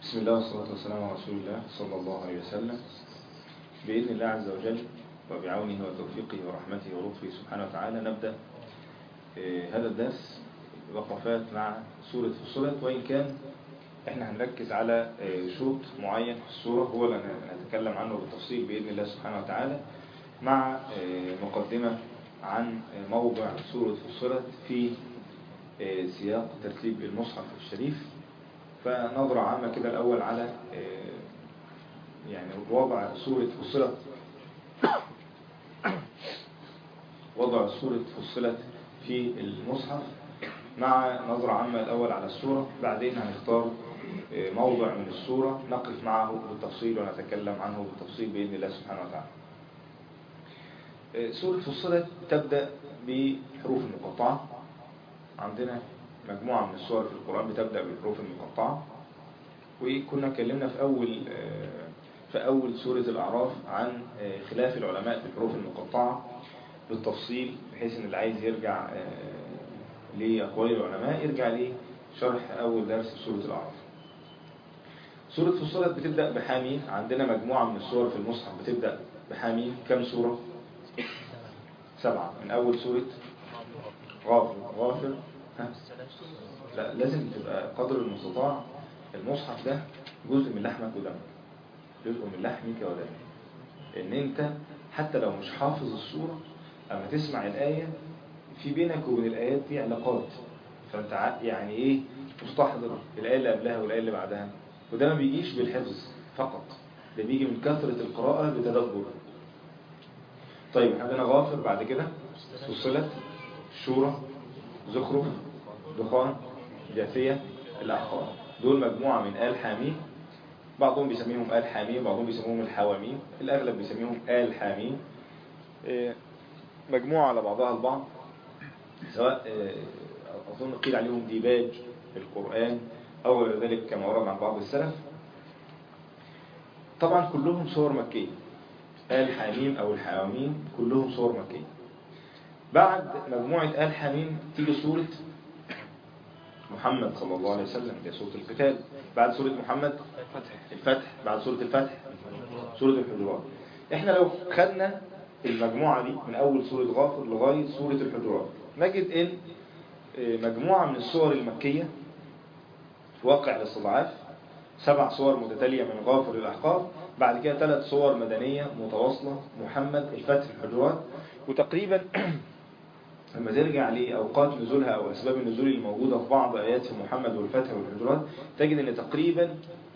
بسم الله والصلاة والسلام على رسول الله صلى الله عليه وسلم بإذن الله عز وجل وبعونه وتوفيقه ورحمته ولطفه سبحانه وتعالى نبدأ هذا الدرس وقفات مع سورة فصلت وإن كان احنا هنركز على شوط معين في السورة هو اللي هنتكلم عنه بالتفصيل بإذن الله سبحانه وتعالى مع مقدمة عن موضع سورة فصلت في سياق ترتيب المصحف الشريف فنظرة عامة كده الأول على يعني وضع سورة فصلت وضع سورة فصلت في المصحف مع نظرة عامة الأول على السورة بعدين هنختار موضع من السورة نقف معه بالتفصيل ونتكلم عنه بالتفصيل بإذن الله سبحانه وتعالى سورة فصلت تبدأ بحروف المقطعة عندنا مجموعة من السور في القرآن بتبدأ بالحروف المقطعة وكنا اتكلمنا في أول في أول سورة الأعراف عن خلاف العلماء في الحروف المقطعة بالتفصيل بحيث ان اللي عايز يرجع لأقوال العلماء يرجع لشرح أول درس في سورة الأعراف سورة فصلت بتبدأ بحامين عندنا مجموعة من السور في المصحف بتبدأ بحامين كم سورة؟ سبعة من أول سورة غافر غافر ها؟ لا لازم تبقى قدر المستطاع المصحف ده جزء من لحمك ودمك جزء من لحمك ودمك ان انت حتى لو مش حافظ السورة اما تسمع الآية في بينك وبين الآيات دي علاقات فانت يعني ايه مستحضر الآية اللي قبلها والآية اللي بعدها وده ما بيجيش بالحفظ فقط ده بيجي من كثرة القراءة بتدبر طيب احنا عندنا غافر بعد كده فصلت شورى زخرف دخان جاثية الأحقاب دول مجموعة من آل حامين بعضهم بيسميهم آل حامين بعضهم بيسموهم الحوامين الأغلب بيسميهم آل حامين مجموعة على بعضها البعض سواء أظن قيل عليهم ديباج في القرآن أو غير ذلك كما ورد عن بعض السلف طبعا كلهم صور مكية آل حاميم أو الحوامين كلهم صور مكية بعد مجموعة آل حميم تيجي سورة محمد صلى الله عليه وسلم دي سورة القتال بعد سورة محمد الفتح بعد سورة الفتح سورة الحجرات احنا لو خدنا المجموعة دي من أول سورة غافر لغاية سورة الحجرات نجد ان مجموعة من الصور المكية واقع الاستضعاف سبع صور متتالية من غافر للأحقاف بعد كده ثلاث صور مدنية متواصلة محمد الفتح الحجرات وتقريبا لما ترجع لأوقات نزولها أو أسباب النزول الموجودة في بعض آيات في محمد والفتح والحجرات تجد أن تقريبا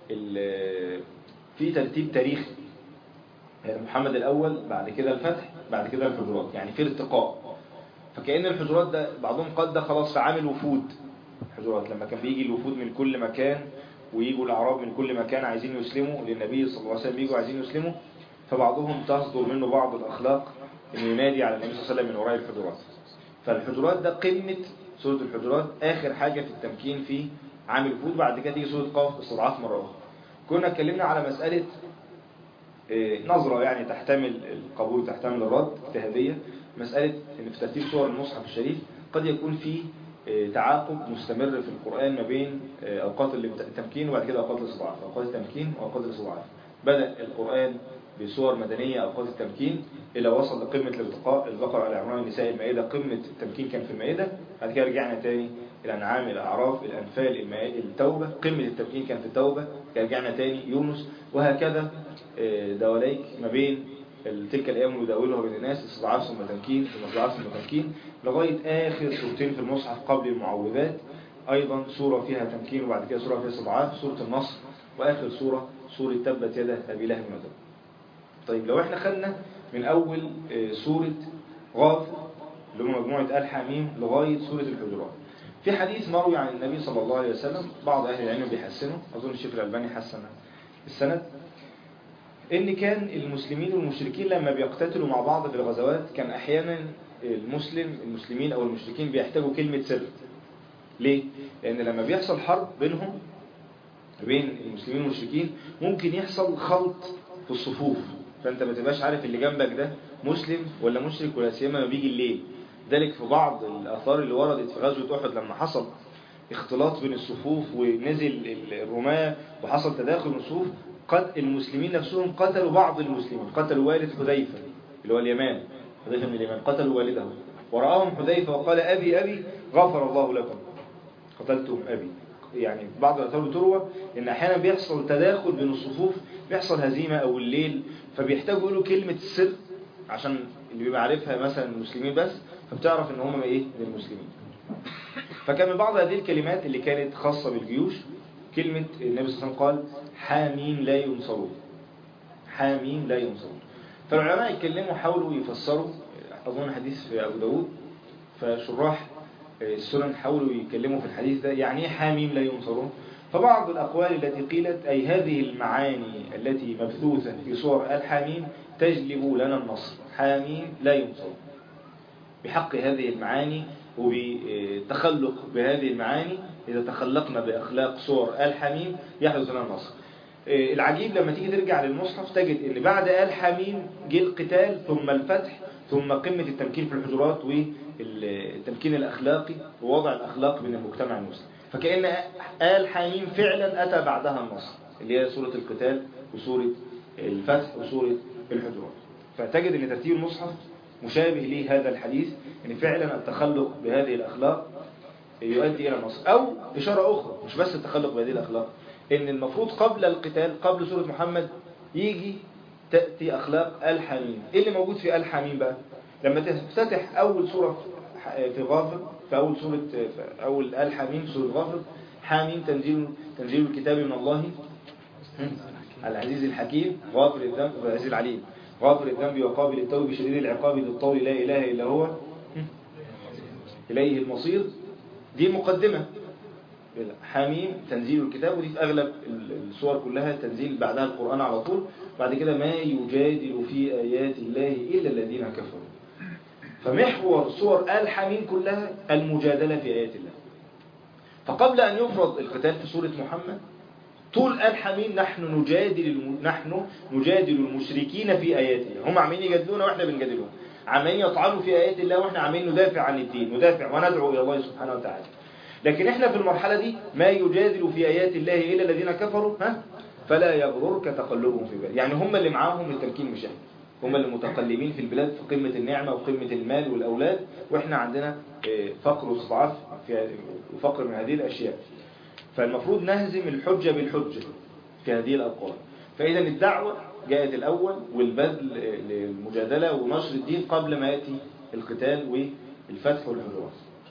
في ترتيب تاريخي يعني محمد الأول بعد كده الفتح بعد كده الحجرات يعني في ارتقاء فكأن الحجرات ده بعضهم قد ده خلاص في عامل وفود الحجرات لما كان بيجي الوفود من كل مكان ويجوا الأعراب من كل مكان عايزين يسلموا للنبي صلى الله عليه وسلم يجوا عايزين يسلموا فبعضهم تصدر منه بعض الأخلاق انه ينادي على النبي صلى الله عليه وسلم من وراء الحجرات فالحجرات ده قمة سورة الحجرات آخر حاجة في التمكين في عامل الفود بعد كده تيجي سورة قاف استضعاف مرة أخرى كنا اتكلمنا على مسألة نظرة يعني تحتمل القبول تحتمل الرد اجتهادية مسألة ان في ترتيب صور المصحف الشريف قد يكون في تعاقب مستمر في القرآن ما بين أوقات التمكين وبعد كده أوقات الاستضعاف أوقات التمكين وأوقات الاستضعاف بدأ القرآن بصور مدنية أوقات التمكين إلى وصل لقمة الالتقاء البقرة على عمران النساء المائدة قمة التمكين كان في المائدة بعد كده رجعنا تاني الأنعام الأعراف الأنفال المائدة التوبة قمة التمكين كان في التوبة رجعنا تاني يونس وهكذا دواليك ما بين تلك الأيام نداولها بين الناس استضعاف ثم تمكين ثم استضعاف ثم تمكين لغاية آخر سورتين في المصحف قبل المعوذات أيضا سورة فيها تمكين وبعد كده سورة فيها استضعاف سورة النصر وآخر سورة سورة تبت يدا أبي لهب وتب طيب لو احنا خدنا من أول سورة غافر اللي هم مجموعة آل حميم لغاية سورة الحجرات في حديث مروي عن النبي صلى الله عليه وسلم بعض أهل العلم بيحسنه أظن الشيخ الألباني حسن السند إن كان المسلمين والمشركين لما بيقتتلوا مع بعض في الغزوات كان أحيانا المسلم المسلمين أو المشركين بيحتاجوا كلمة سر ليه؟ لأن لما بيحصل حرب بينهم بين المسلمين والمشركين ممكن يحصل خلط في الصفوف فانت ما تبقاش عارف اللي جنبك ده مسلم ولا مشرك ولا سيما ما بيجي الليل ذلك في بعض الآثار اللي وردت في غزوة أحد لما حصل اختلاط بين الصفوف ونزل الرماة وحصل تداخل من الصفوف قد المسلمين نفسهم قتلوا بعض المسلمين قتلوا والد حذيفة اللي هو اليمان حذيفة من اليمان قتلوا والده ورآهم حذيفة وقال أبي أبي غفر الله لكم قتلتم أبي يعني بعض الأثار بتروى إن أحيانا بيحصل تداخل بين الصفوف بيحصل هزيمة أو الليل فبيحتاجوا يقولوا كلمة السر عشان اللي بيبقى عارفها مثلا المسلمين بس فبتعرف إن هم إيه من المسلمين فكان من بعض هذه الكلمات اللي كانت خاصة بالجيوش كلمة النبي صلى الله عليه وسلم قال حامين لا ينصرون حامين لا ينصرون فالعلماء يتكلموا حاولوا يفسروا أظن حديث في أبو داود فشراح السنن حاولوا يتكلموا في الحديث ده يعني ايه حاميم لا ينصرون فبعض الأقوال التي قيلت أي هذه المعاني التي مبثوثة في صور الحاميم تجلب لنا النصر حاميم لا ينصرون بحق هذه المعاني وبتخلق بهذه المعاني إذا تخلقنا بأخلاق صور الحميم يحدث لنا النصر العجيب لما تيجي ترجع للمصحف تجد ان بعد آل حميم جه القتال ثم الفتح ثم قمة التمكين في الحجرات والتمكين الأخلاقي ووضع الأخلاق من المجتمع المسلم فكأن آل حميم فعلا أتى بعدها النصر اللي هي سورة القتال وسورة الفتح وسورة الحجرات فتجد ان ترتيب المصحف مشابه لهذا الحديث ان فعلا التخلق بهذه الأخلاق يؤدي إلى النصر أو إشارة أخرى مش بس التخلق بهذه الأخلاق ان المفروض قبل القتال قبل سورة محمد يجي تأتي أخلاق الحميم إيه اللي موجود في الحميم بقى لما تفتتح أول سورة في غافر في أول سورة في أول الحميم سورة غافر حاميم تنزيل تنزيل الكتاب من الله العزيز الحكيم غافر الذنب العزيز العليم غافر الذنب وقابل التوب شديد العقاب ذي الطول لا إله إلا هو إليه المصير دي مقدمة حميم تنزيل الكتاب ودي في أغلب الصور كلها تنزيل بعدها القرآن على طول بعد كده ما يجادل في آيات الله إلا الذين كفروا فمحور صور آل حميم كلها المجادلة في آيات الله فقبل أن يفرض القتال في سورة محمد طول آل حميم نحن نجادل نحن نجادل المشركين في آيات الله هم عمالين يجادلونا واحنا بنجادلهم عمالين يطعنوا في آيات الله واحنا عمالين ندافع عن الدين ندافع وندعو إلى الله سبحانه وتعالى لكن احنا في المرحلة دي ما يجادل في آيات الله إلا الذين كفروا ها فلا يغررك تقلبهم في البلاد يعني هم اللي معاهم التمكين مش احنا هم اللي متقلبين في البلاد في قمة النعمة وقمة المال والأولاد وإحنا عندنا فقر واستضعاف وفقر من هذه الأشياء فالمفروض نهزم الحجة بالحجة في هذه الأقوال فإذا الدعوة جاءت الأول والبذل للمجادلة ونشر الدين قبل ما يأتي القتال والفتح والحجرات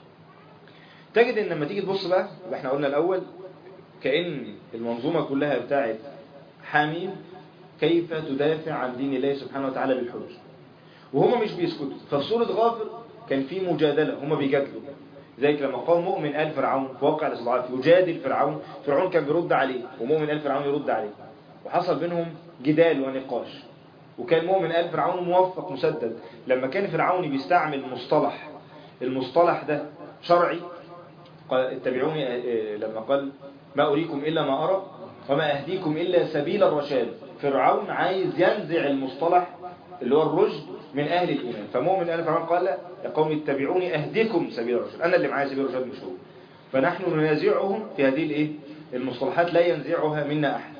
تجد ان لما تيجي تبص بقى احنا قلنا الأول كأن المنظومة كلها بتاعت حاميم كيف تدافع عن دين الله سبحانه وتعالى بالحج وهم مش بيسكتوا ففي سورة غافر كان في مجادلة هم بيجادلوا ذلك لما قام مؤمن آل فرعون في واقع الاستضعاف يجادل فرعون فرعون كان بيرد عليه ومؤمن آل فرعون يرد عليه وحصل بينهم جدال ونقاش وكان مؤمن آل فرعون موفق مسدد لما كان فرعون بيستعمل مصطلح المصطلح ده شرعي قال اتبعوني لما قال ما أريكم إلا ما أرى وما أهديكم إلا سبيل الرشاد فرعون عايز ينزع المصطلح اللي هو الرشد من أهل الإيمان فمؤمن آل فرعون قال لا يا قوم اتبعوني أهديكم سبيل الرشاد أنا اللي معايا سبيل الرشاد مش هو فنحن ننازعهم في هذه الإيه المصطلحات لا ينزعها منا أحد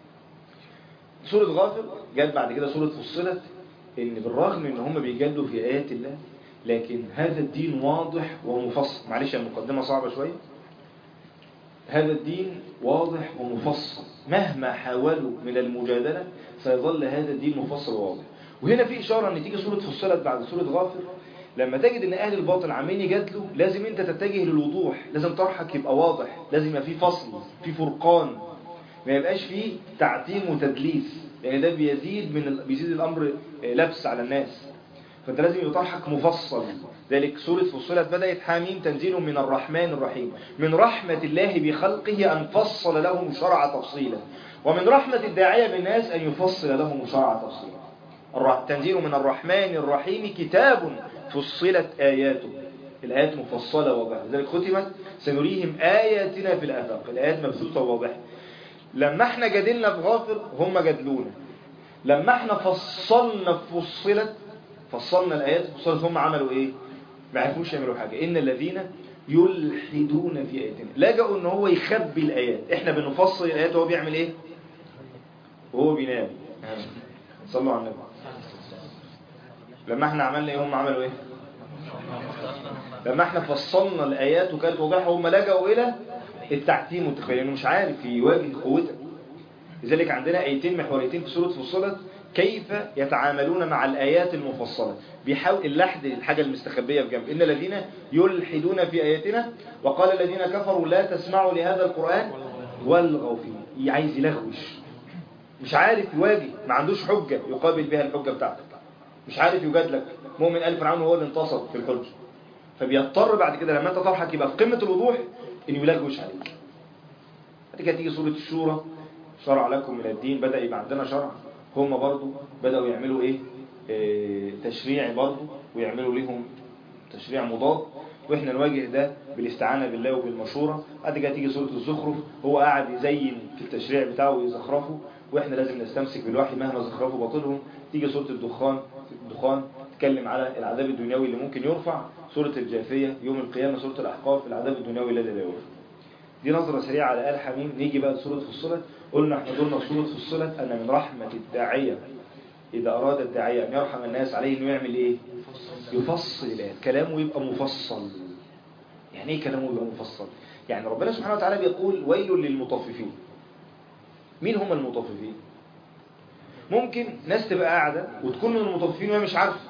سورة غافر جت بعد كده سورة فصلت إن بالرغم إن هم بيجادلوا في آيات الله لكن هذا الدين واضح ومفصل معلش المقدمة صعبة شوية هذا الدين واضح ومفصل مهما حاولوا من المجادلة سيظل هذا الدين مفصل وواضح وهنا في إشارة أن تيجي سورة فصلت بعد سورة غافر لما تجد أن أهل الباطل عمالين يجادلوا لازم أنت تتجه للوضوح لازم طرحك يبقى واضح لازم يبقى فيه فصل فيه فرقان ما يبقاش فيه تعتيم وتدليس لأن ده بيزيد من ال... بيزيد الأمر لبس على الناس فانت لازم يطرحك مفصل ذلك سورة فصلت بدأت حاميم تنزيل من الرحمن الرحيم من رحمة الله بخلقه أن فصل لهم شرع تفصيلا ومن رحمة الداعية بالناس أن يفصل لهم شرع تفصيلا تنزيل من الرحمن الرحيم كتاب فصلت آياته الآيات مفصلة واضحة لذلك ختمت سنريهم آياتنا في الآفاق الآيات مبثوثة وواضحة لما احنا جادلنا في غافر هم جادلونا لما احنا فصلنا في فصلت فصلنا الآيات فصلت هم عملوا ايه ما عرفوش يعملوا حاجة إن الذين يلحدون في آياتنا لجأوا ان هو يخبي الآيات احنا بنفصل الآيات وهو بيعمل ايه وهو بينام صلوا على النبي لما احنا عملنا ايه هم عملوا ايه لما احنا فصلنا الآيات وكانت واضحة هم لجأوا إلى التعتيم والتخيل لأنه مش عارف يواجه قوتك لذلك عندنا آيتين محوريتين في سورة فصلت كيف يتعاملون مع الآيات المفصلة بيحاول اللحد الحاجة المستخبية في جنب إن الذين يلحدون في آياتنا وقال الذين كفروا لا تسمعوا لهذا القرآن والغوا فيه عايز يلغوش مش عارف يواجه ما عندوش حجة يقابل بها الحجة بتاعتك مش عارف يجادلك مؤمن آل فرعون هو اللي انتصر في الحجة فبيضطر بعد كده لما انت طرحك يبقى في قمة الوضوح انه يلغوش عليك بعد كده تيجي سورة الشورى شرع لكم من الدين بدأ يبقى عندنا شرع هم برضو بدأوا يعملوا ايه اه تشريع برضو ويعملوا لهم تشريع مضاد واحنا نواجه ده بالاستعانة بالله وبالمشورة بعد كده تيجي سورة الزخرف هو قاعد يزين في التشريع بتاعه ويزخرفه واحنا لازم نستمسك بالوحي مهما زخرفه باطلهم تيجي سورة الدخان الدخان تتكلم على العذاب الدنيوي اللي ممكن يرفع سورة الجاثية يوم القيامة سورة الأحقاف العذاب الدنيوي الذي لا يرفع دي نظرة سريعة على آل حميم نيجي بقى لسورة فصلت قلنا احنا قلنا في سورة فصلت أن من رحمة الداعية إذا أراد الداعية أن يرحم الناس عليه إنه يعمل إيه يفصل الآيات كلامه يبقى مفصل يعني إيه كلامه يبقى مفصل يعني ربنا سبحانه وتعالى بيقول ويل للمطففين مين هم المطففين ممكن ناس تبقى قاعدة وتكون من المطففين وهي مش عارفه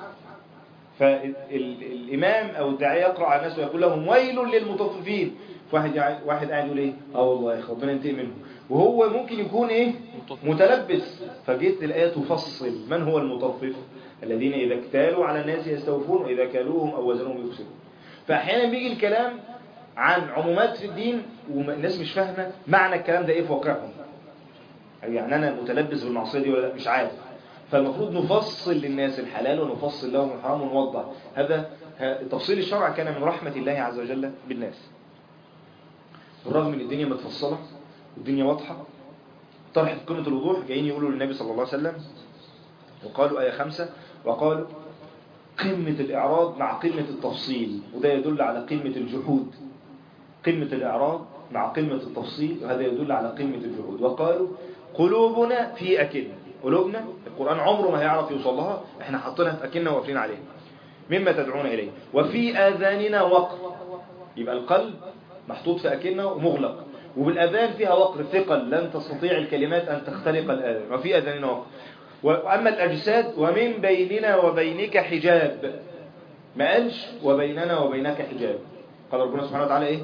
فالإمام أو الداعية يقرأ على الناس ويقول لهم ويل للمطففين واحد واحد قاعد يقول ايه اه والله يا اخي ربنا ينتقم منه وهو ممكن يكون ايه متلبس فجيت الايه تفصل من هو المطفف الذين اذا اكتالوا على الناس يستوفون واذا كالوهم او وزنوهم يفسدون فاحيانا بيجي الكلام عن عمومات في الدين والناس مش فاهمه معنى الكلام ده ايه في واقعهم يعني انا متلبس بالمعصيه دي ولا مش عارف فالمفروض نفصل للناس الحلال ونفصل لهم الحرام ونوضح هذا تفصيل الشرع كان من رحمة الله عز وجل بالناس بالرغم ان الدنيا متفصلة والدنيا واضحة طرحت قمة الوضوح جايين يقولوا للنبي صلى الله عليه وسلم وقالوا آية خمسة وقالوا قمة الإعراض مع قمة التفصيل وده يدل على قمة الجحود قمة الإعراض مع قمة التفصيل وهذا يدل على قمة الجحود وقالوا قلوبنا في أكنة قلوبنا القرآن عمره ما هيعرف يوصل لها احنا حاطينها في أكنة وقافلين عليها مما تدعون إليه وفي آذاننا وقر يبقى القلب محطوط في أكنة ومغلق وبالأذان فيها وقر ثقل لن تستطيع الكلمات أن تختلق الآذان وفي أذاننا وقر وأما الأجساد ومن بيننا وبينك حجاب ما قالش وبيننا وبينك حجاب قال ربنا سبحانه وتعالى إيه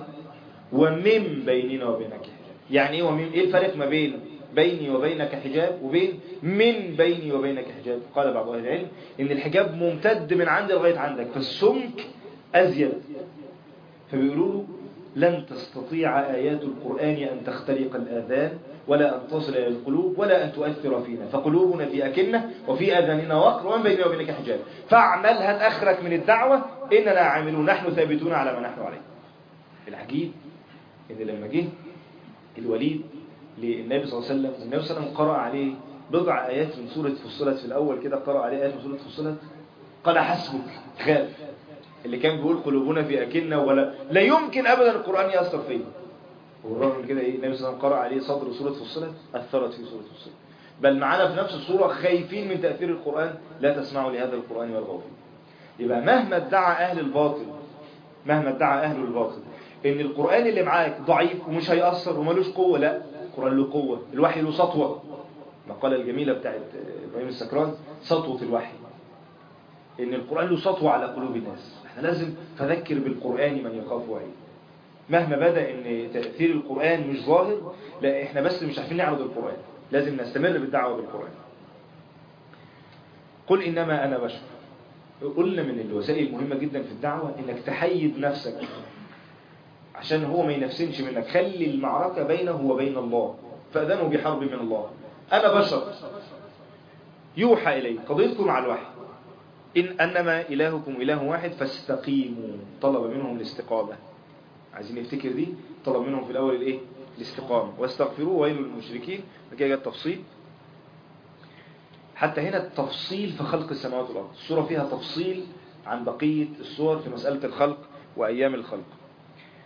ومن بيننا وبينك حجاب يعني إيه ومن إيه الفرق ما بين بيني وبينك حجاب وبين من بيني وبينك حجاب قال بعض أهل العلم إن الحجاب ممتد من عندي لغاية عندك فالسمك أزيد فبيقولوا له لن تستطيع آيات القرآن أن تخترق الآذان ولا أن تصل إلى القلوب ولا أن تؤثر فينا فقلوبنا في أكنة وفي آذاننا وقر ومن بيننا وبينك حجاب فاعمل هات أخرك من الدعوة إننا عاملون نحن ثابتون على ما نحن عليه العجيب إن لما جه الوليد للنبي صلى الله عليه وسلم والنبي صلى الله عليه وسلم قرأ عليه بضع آيات من سورة فصلت في الأول كده قرأ عليه آيات من سورة فصلت قال حسبك خاف اللي كان بيقول قلوبنا في أكنة ولا لا يمكن أبدا القرآن يأثر فيه والرغم من كده إيه النبي صلى الله عليه وسلم قرأ عليه صدر سورة فصلت أثرت في سورة فصلت بل معانا في نفس الصورة خايفين من تأثير القرآن لا تسمعوا لهذا القرآن والغوا فيه يبقى مهما ادعى أهل الباطل مهما ادعى أهل الباطل إن القرآن اللي معاك ضعيف ومش هيأثر ومالوش قوة لا القرآن له قوة الوحي له سطوة المقالة الجميلة بتاعت إبراهيم السكران سطوة الوحي إن القرآن له سطوة على قلوب الناس احنا لازم فذكر بالقرآن من يخاف وعيد مهما بدأ ان تأثير القرآن مش ظاهر لا احنا بس مش عارفين نعرض القرآن لازم نستمر بالدعوة بالقرآن قل إنما أنا بشر قلنا من الوسائل المهمة جدا في الدعوة انك تحيد نفسك عشان هو ما ينفسنش منك خلي المعركة بينه وبين الله فأذنه بحرب من الله أنا بشر يوحى إلي قضيتكم على الوحي إن أنما إلهكم إله واحد فاستقيموا طلب منهم الاستقامة عايزين نفتكر دي طلب منهم في الأول الإيه؟ الاستقامة واستغفروا ويل للمشركين كده جاء التفصيل حتى هنا التفصيل في خلق السماوات والأرض السورة فيها تفصيل عن بقية السور في مسألة الخلق وأيام الخلق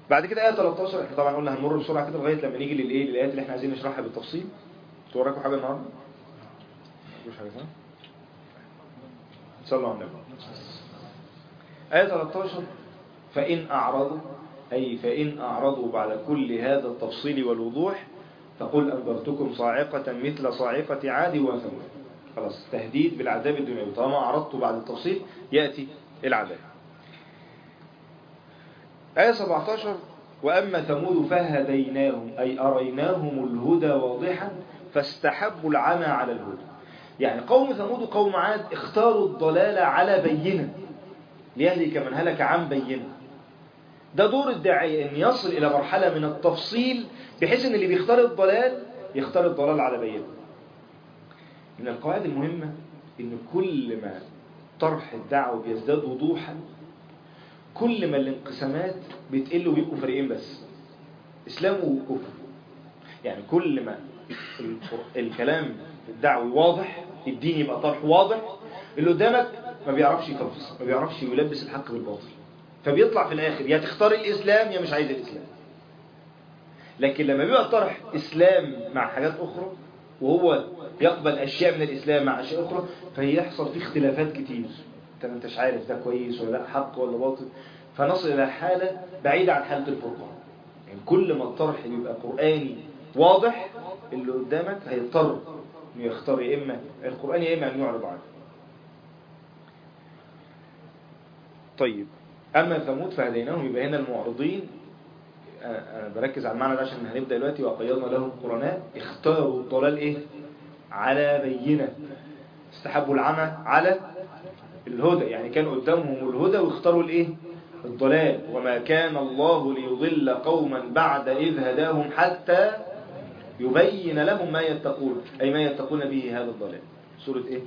بعد كده آية 13 احنا طبعا قلنا هنمر بسرعة كده لغاية لما نيجي للإيه للآيات اللي احنا عايزين نشرحها بالتفصيل توراكم حاجة النهاردة؟ مفيش حاجة صح؟ صلوا على النبي آية 13 فإن أعرضوا أي فإن أعرضوا بعد كل هذا التفصيل والوضوح فقل أنذرتكم صاعقة مثل صاعقة عاد وثمود خلاص تهديد بالعذاب الدنيوي طالما أعرضتوا بعد التفصيل يأتي العذاب آية 17 وأما ثمود فهديناهم أي أريناهم الهدى واضحا فاستحبوا العمى على الهدى يعني قوم ثمود وقوم عاد اختاروا الضلال على بينة ليهلك من هلك عن بينة ده دور الداعية أن يصل إلى مرحلة من التفصيل بحيث أن اللي بيختار الضلال يختار الضلال على بينة من القواعد المهمة أن كل ما طرح الدعوة بيزداد وضوحا كل ما الانقسامات بتقل ويبقوا فريقين بس إسلام وكفر يعني كل ما الكلام الدعوي واضح الدين يبقى طرح واضح اللي قدامك ما بيعرفش يفلسف ما بيعرفش يلبس الحق بالباطل فبيطلع في الآخر يا تختار الإسلام يا مش عايز الإسلام لكن لما بيبقى طرح إسلام مع حاجات أخرى وهو يقبل أشياء من الإسلام مع أشياء أخرى فيحصل فيه اختلافات كتير انت ما انتش عارف ده كويس ولا لا حق ولا باطل فنصل إلى حالة بعيدة عن حالة الفرقان يعني كل ما الطرح بيبقى قرآني واضح اللي قدامك هيضطر انه يختار يا إما القرآن يا إما أن يعرض عنه طيب أما ثمود فهديناهم يبقى هنا المعرضين أنا بركز على المعنى ده عشان هنبدأ دلوقتي وقيضنا لهم قرناء اختاروا الضلال إيه على بينة استحبوا العمى على الهدى يعني كان قدامهم الهدى واختاروا الايه الضلال وما كان الله ليضل قوما بعد إذ هداهم حتى يبين لهم ما يتقون أي ما يتقون به هذا الضلال سورة ايه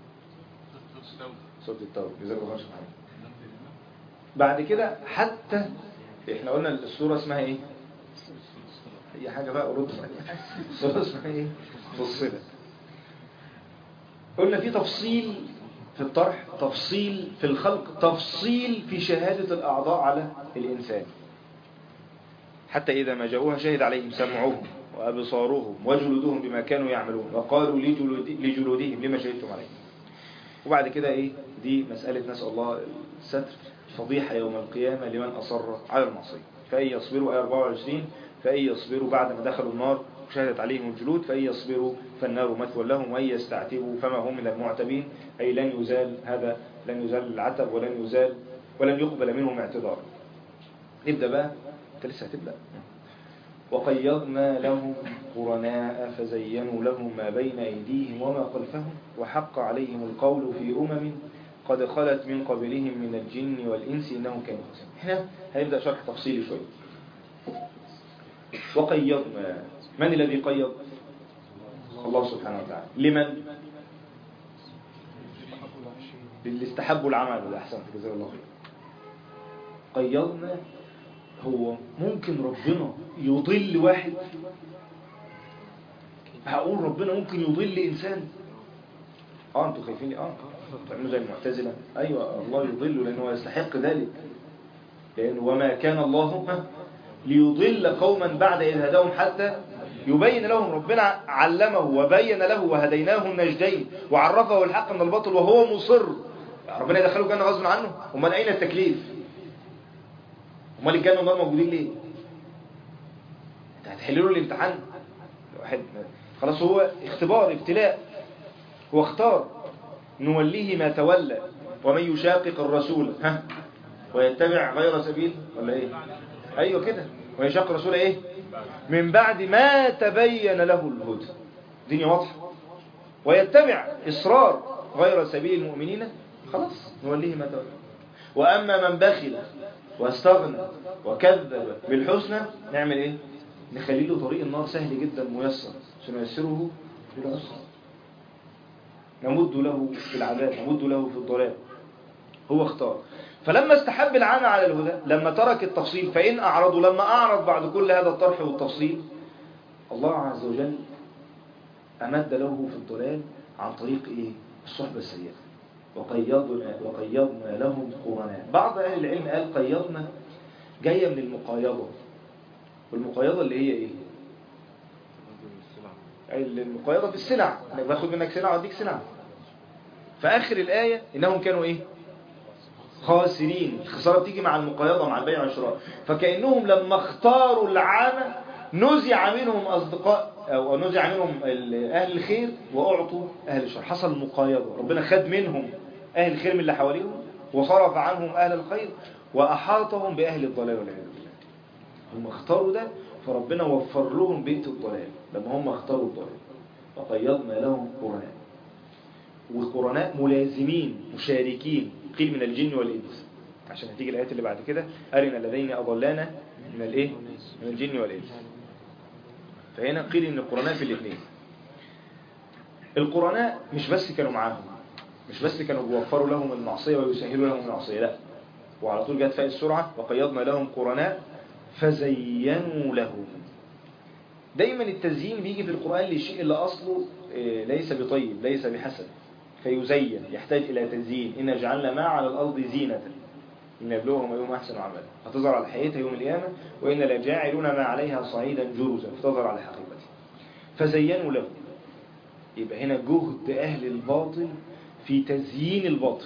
سورة التوبة جزاك الله خير بعد كده حتى احنا قلنا السورة اسمها ايه هي حاجة بقى أرد السورة اسمها ايه فصلت قلنا في تفصيل في الطرح تفصيل في الخلق تفصيل في شهادة الأعضاء على الإنسان حتى إذا ما جاءوها شهد عليهم سمعهم وأبصارهم وجلودهم بما كانوا يعملون وقالوا لجلود لجلودهم لما شهدتم عليهم وبعد كده إيه دي مسألة نسأل الله الستر فضيحة يوم القيامة لمن أصر على المعصية فأي يصبروا آية 24 فأي يصبروا بعد ما دخلوا النار وشهدت عليهم الجلود فأي يصبروا فالنار مثوى لهم وأن يستعتبوا فما هم من المعتبين أي لن يزال هذا لن يزال العتب ولن يزال ولن يقبل منهم اعتذار نبدأ بقى انت لسه هتبدأ وقيضنا لهم قرناء فزينوا لهم ما بين أيديهم وما خلفهم وحق عليهم القول في أمم قد خلت من قبلهم من الجن والإنس إنهم كانوا خاسرين هنا هنبدأ شرح تفصيلي شوي وقيضنا من الذي قيض الله سبحانه وتعالى لمن للي استحبوا العمل والأحسن في جزاء الله خير قيضنا هو ممكن ربنا يضل واحد هقول ربنا ممكن يضل إنسان اه انتوا خايفين اه تعملوا زي المعتزلة ايوه الله يضل لانه يستحق ذلك لانه وما كان الله ليضل قوما بعد إذ هداهم حتى يبين لهم ربنا علمه وبين له وهديناه النجدين وعرفه الحق من الباطل وهو مصر ربنا يدخله جنة غصب عنه امال اين التكليف امال الجنة والنار موجودين ليه انت هتحلوا له الامتحان واحد خلاص هو اختبار ابتلاء هو اختار نوليه ما تولى ومن يشاقق الرسول ها ويتبع غير سبيل ولا ايه ايوه كده ويشاق الرسول ايه من بعد ما تبين له الهدى الدنيا واضحه ويتبع اصرار غير سبيل المؤمنين خلاص نوليه ما تولى واما من بخل واستغنى وكذب بالحسنى نعمل ايه نخلي له طريق النار سهل جدا ميسر سنيسره للعسر نمد له في العذاب نمد له في الضلال هو اختار فلما استحب العمى على الهدى لما ترك التفصيل فإن أعرضوا لما أعرض بعد كل هذا الطرح والتفصيل الله عز وجل أمد له في الضلال عن طريق إيه؟ الصحبة السيئة وقيضنا, وقيضنا لهم قرناء بعض أهل العلم قال قيضنا جاية من المقايضة والمقايضة اللي هي ايه المقايضة في السلع انك باخد منك سلع واديك سلع فآخر الآية إنهم كانوا إيه خاسرين الخسارة بتيجي مع المقايضة مع البيع والشراء فكأنهم لما اختاروا العامة نزع منهم أصدقاء أو نزع منهم أهل الخير وأعطوا أهل الشر حصل مقايضة ربنا خد منهم أهل الخير من اللي حواليهم وصرف عنهم أهل الخير وأحاطهم بأهل الضلال والعياذ بالله هم اختاروا ده فربنا وفر لهم بيت الضلال لما هم اختاروا الضلال وقيضنا لهم قرناء وقرناء ملازمين مشاركين قيل من الجن والإنس عشان هتيجي الآيات اللي بعد كده أرنا الذين أضلانا من الإيه؟ من الجن والإنس فهنا قيل إن القرناء في الاثنين القرناء مش بس كانوا معاهم مش بس كانوا بيوفروا لهم المعصية ويسهلوا لهم المعصية لا وعلى طول جت فاء السرعة وقيضنا لهم قرناء فزينوا لهم دايما التزيين بيجي في القرآن للشيء اللي أصله ليس بطيب ليس بحسن فيزين يحتاج إلى تزيين إن جعلنا ما على الأرض زينة إن يبلوهم أيهم أحسن عملا فتظهر على حقيقتها يوم القيامة وإن لجاعلون ما عليها صعيدا جرزا فتظهر على حقيقتها فزينوا له يبقى هنا جهد أهل الباطل في تزيين الباطل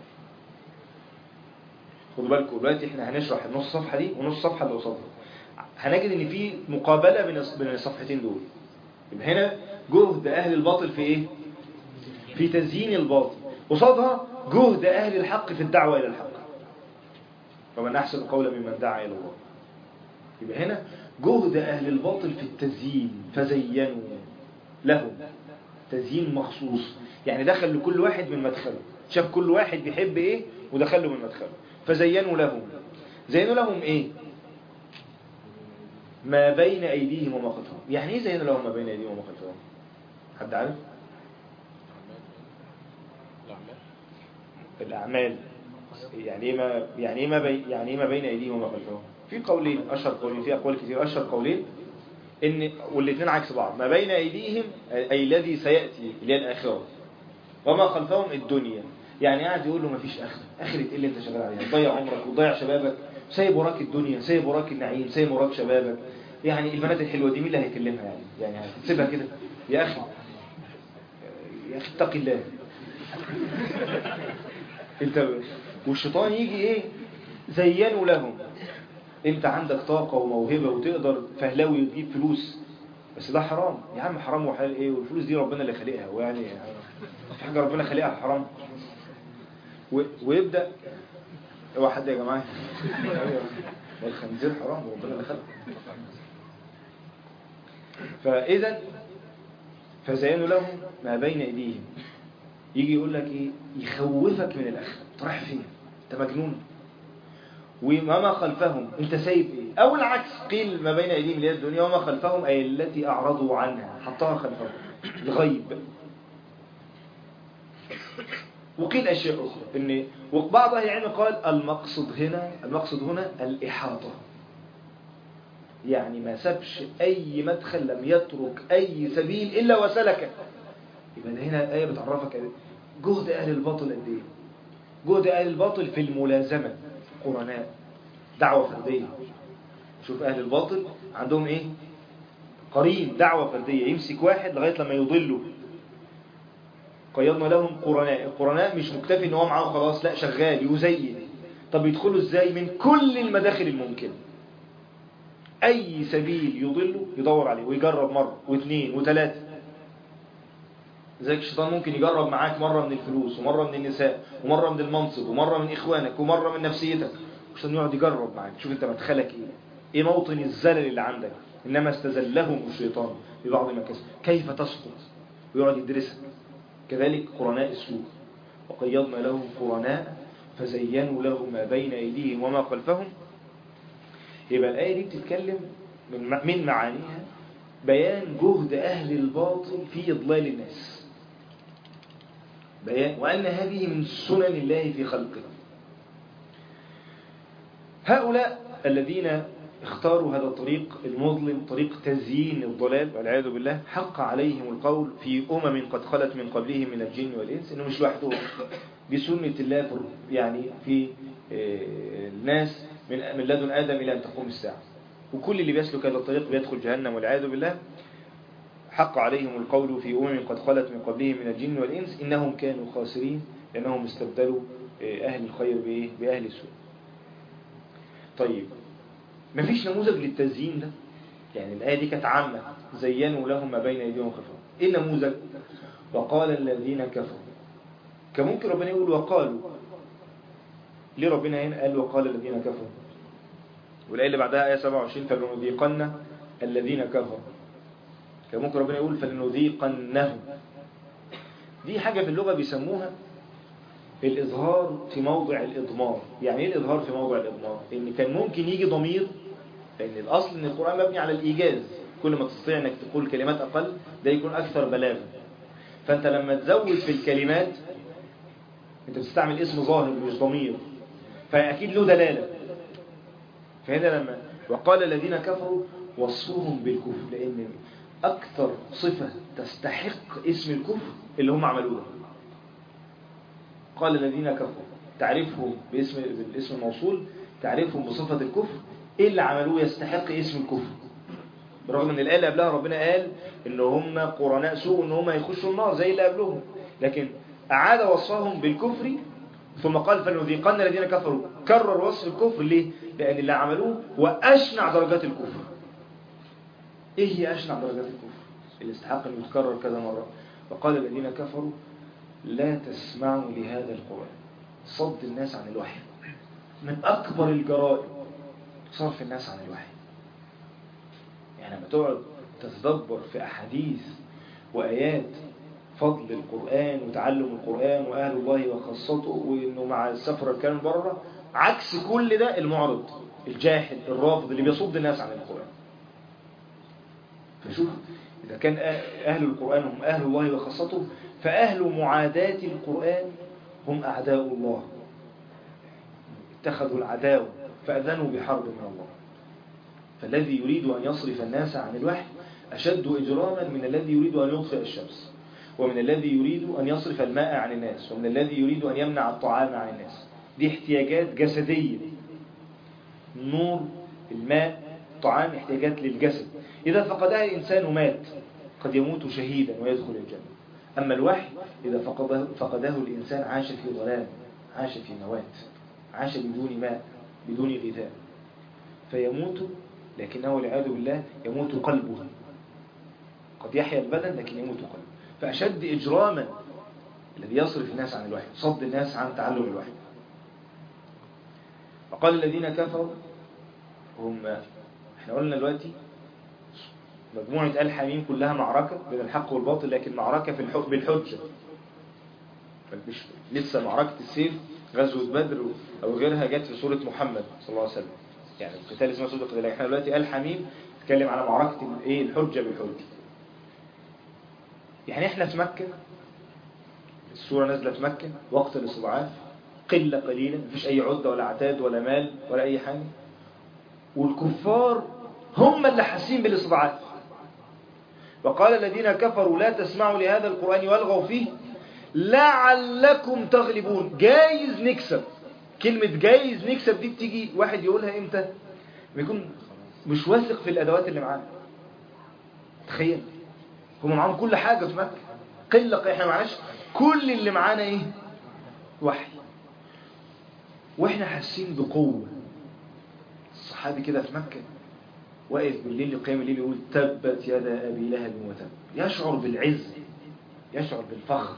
خدوا بالكم دلوقتي احنا هنشرح النص صفحة دي ونص صفحة اللي قصادها هنجد ان في مقابلة بين الصفحتين دول يبقى هنا جهد أهل الباطل في ايه في تزيين الباطل قصادها جهد أهل الحق في الدعوة إلى الحق ومن أحسن قولا ممن دعا إلى الله يبقى هنا جهد أهل الباطل في التزيين فزينوا لهم تزيين مخصوص يعني دخل لكل واحد من مدخله شاف كل واحد بيحب ايه ودخل له من مدخله فزينوا لهم زينوا لهم ايه ما بين ايديهم وما خلفهم يعني ايه زينوا لهم ما بين ايديهم وما خلفهم حد عارف الأعمال يعني ايه ما يعني ايه ما بين يعني ايه ما بين ايديهم وما خلفهم في قولين اشهر قولين في اقوال كتير اشهر قولين ان والاثنين عكس بعض ما بين ايديهم اي الذي سياتي اللي هي الاخره وما خلفهم الدنيا يعني قاعد يقول له ما فيش اخره اخره ايه اللي انت شغال عليها تضيع عمرك وتضيع شبابك سايب وراك الدنيا سايب وراك النعيم سايب وراك شبابك يعني البنات الحلوه دي مين اللي هيكلمها يعني يعني هتسيبها كده يا اخي يا اخي اتق الله انت والشيطان يجي ايه زينوا لهم انت عندك طاقة وموهبة وتقدر فهلاوي وتجيب فلوس بس ده حرام يا عم حرام وحلال ايه والفلوس دي ربنا اللي خلقها ويعني في حاجة ربنا خلقها حرام و... ويبدأ واحد يا جماعة الخنزير حرام وربنا اللي خلقه فإذا فزينوا لهم ما بين ايديهم يجي يقول لك ايه يخوفك من الاخره انت رايح فين انت مجنون وما خلفهم انت سايب ايه او العكس قيل ما بين ايديهم اللي هي الدنيا وما خلفهم اي التي اعرضوا عنها حطها خلفهم الغيب وقيل اشياء اخرى ان وبعض اهل العلم قال المقصد هنا المقصد هنا الاحاطه يعني ما سابش اي مدخل لم يترك اي سبيل الا وسلكه يبقى ده هنا الآية بتعرفك جهد أهل الباطل قد إيه جهد أهل الباطل في الملازمة قرناء دعوة فردية شوف أهل الباطل عندهم إيه قرين دعوة فردية يمسك واحد لغاية لما يضله قيضنا لهم قرناء القرناء مش مكتفي ان هو معاه خلاص لا شغال يزين طب يدخلوا ازاي من كل المداخل الممكنة اي سبيل يضله يدور عليه ويجرب مرة واثنين وثلاثة زيك الشيطان ممكن يجرب معاك مرة من الفلوس ومرة من النساء ومرة من المنصب ومرة من إخوانك ومرة من نفسيتك عشان يقعد يجرب معاك شوف انت مدخلك ايه ايه موطن الزلل اللي عندك انما استزلهم الشيطان ببعض ما كسب كيف تسقط ويقعد يدرسك كذلك قرناء السوء وقيضنا لهم قرناء فزينوا لهم ما بين ايديهم وما خلفهم يبقى الآية دي بتتكلم من من معانيها بيان جهد أهل الباطل في إضلال الناس بيان وأن هذه من سنن الله في خلقه هؤلاء الذين اختاروا هذا الطريق المظلم طريق تزيين الضلال والعياذ بالله حق عليهم القول في أمم قد خلت من قبلهم من الجن والإنس إنه مش لوحدهم بسنة الله يعني في الناس من من لدن آدم إلى أن تقوم الساعة وكل اللي بيسلك هذا الطريق بيدخل جهنم والعياذ بالله حق عليهم القول في أمم قد خلت من قبلهم من الجن والإنس إنهم كانوا خاسرين لأنهم استبدلوا أهل الخير بإيه؟ بأهل السوء طيب مفيش نموذج للتزيين ده يعني الآية دي كانت عامة زينوا لهم ما بين أيديهم خفوا إيه النموذج وقال الذين كفروا كان ممكن ربنا يقول وقالوا ليه ربنا هنا قال وقال الذين كفروا والآية اللي بعدها آية 27 فلنذيقن الذين كفروا كان ممكن ربنا يقول فلنذيقنهم دي حاجة في اللغة بيسموها الإظهار في موضع الإضمار يعني إيه الإظهار في موضع الإضمار إن كان ممكن يجي ضمير لأن الأصل إن القرآن مبني على الإيجاز كل ما تستطيع إنك تقول كلمات أقل ده يكون أكثر بلاغا فأنت لما تزود في الكلمات أنت بتستعمل اسم ظاهر مش ضمير فأكيد له دلالة فهنا لما وقال الذين كفروا وصفوهم بالكفر لأن أكثر صفة تستحق اسم الكفر اللي هم عملوه قال الذين كفروا تعرفهم باسم بالاسم الموصول تعرفهم بصفة الكفر ايه اللي عملوه يستحق اسم الكفر برغم ان الآية اللي قبلها ربنا قال ان هم قرناء سوء ان هم يخشوا النار زي اللي قبلهم لكن أعاد وصفهم بالكفر ثم قال فلنذيقن الذين كفروا كرر وصف الكفر ليه؟ لأن اللي عملوه وأشنع درجات الكفر ايه هي أشنع درجات الكفر اللي استحق أن يتكرر كذا مرة وقال الذين كفروا لا تسمعوا لهذا القرآن صد الناس عن الوحي من أكبر الجرائم صرف الناس عن الوحي يعني لما تقعد تتدبر في أحاديث وآيات فضل القرآن وتعلم القرآن وأهل الله وخاصته وإنه مع السفر الكلام بره عكس كل ده المعرض الجاحد الرافض اللي بيصد الناس عن القرآن فشوف إذا كان أهل القرآن هم أهل الله وخاصته فأهل معاداة القرآن هم أعداء الله اتخذوا العداوة فأذنوا بحرب من الله فالذي يريد أن يصرف الناس عن الوحي أشد إجراما من الذي يريد أن يطفئ الشمس ومن الذي يريد أن يصرف الماء عن الناس ومن الذي يريد أن يمنع الطعام عن الناس دي احتياجات جسدية النور الماء الطعام احتياجات للجسد إذا فقدها الإنسان مات قد يموت شهيدا ويدخل الجنة أما الوحي إذا فقده, فقده الإنسان عاش في ظلام عاش في موات عاش بدون ماء بدون غذاء فيموت لكنه والعياذ بالله يموت قلبه قد يحيا البدن لكن يموت قلبه فأشد إجراما الذي يصرف الناس عن الوحي صد الناس عن تعلم الوحي وقال الذين كفروا هم احنا قلنا دلوقتي مجموعة آل حميم كلها معركة بين الحق والباطل لكن معركة في الحق بالحجة مش لسه معركة السيف غزوة بدر أو غيرها جت في سورة محمد صلى الله عليه وسلم يعني القتال اسمه سورة القتال احنا دلوقتي آل حميم نتكلم على معركة الايه الحجة بالحجة يعني احنا في مكة السورة نازلة في مكة وقت الاستضعاف قلة قليلة مفيش أي عدة ولا عتاد ولا مال ولا أي حاجة والكفار هم اللي حاسين بالاستضعاف وقال الذين كفروا لا تسمعوا لهذا القرآن والغوا فيه لعلكم تغلبون جايز نكسب كلمة جايز نكسب دي بتيجي واحد يقولها امتى بيكون مش واثق في الأدوات اللي معاه تخيل هم معاهم كل حاجة في مكة قلة احنا معناش كل اللي معانا ايه وحي واحنا حاسين بقوة الصحابي كده في مكة واقف بالليل قيام الليل يقول تبت يدا أبي لهب وتب يشعر بالعز يشعر بالفخر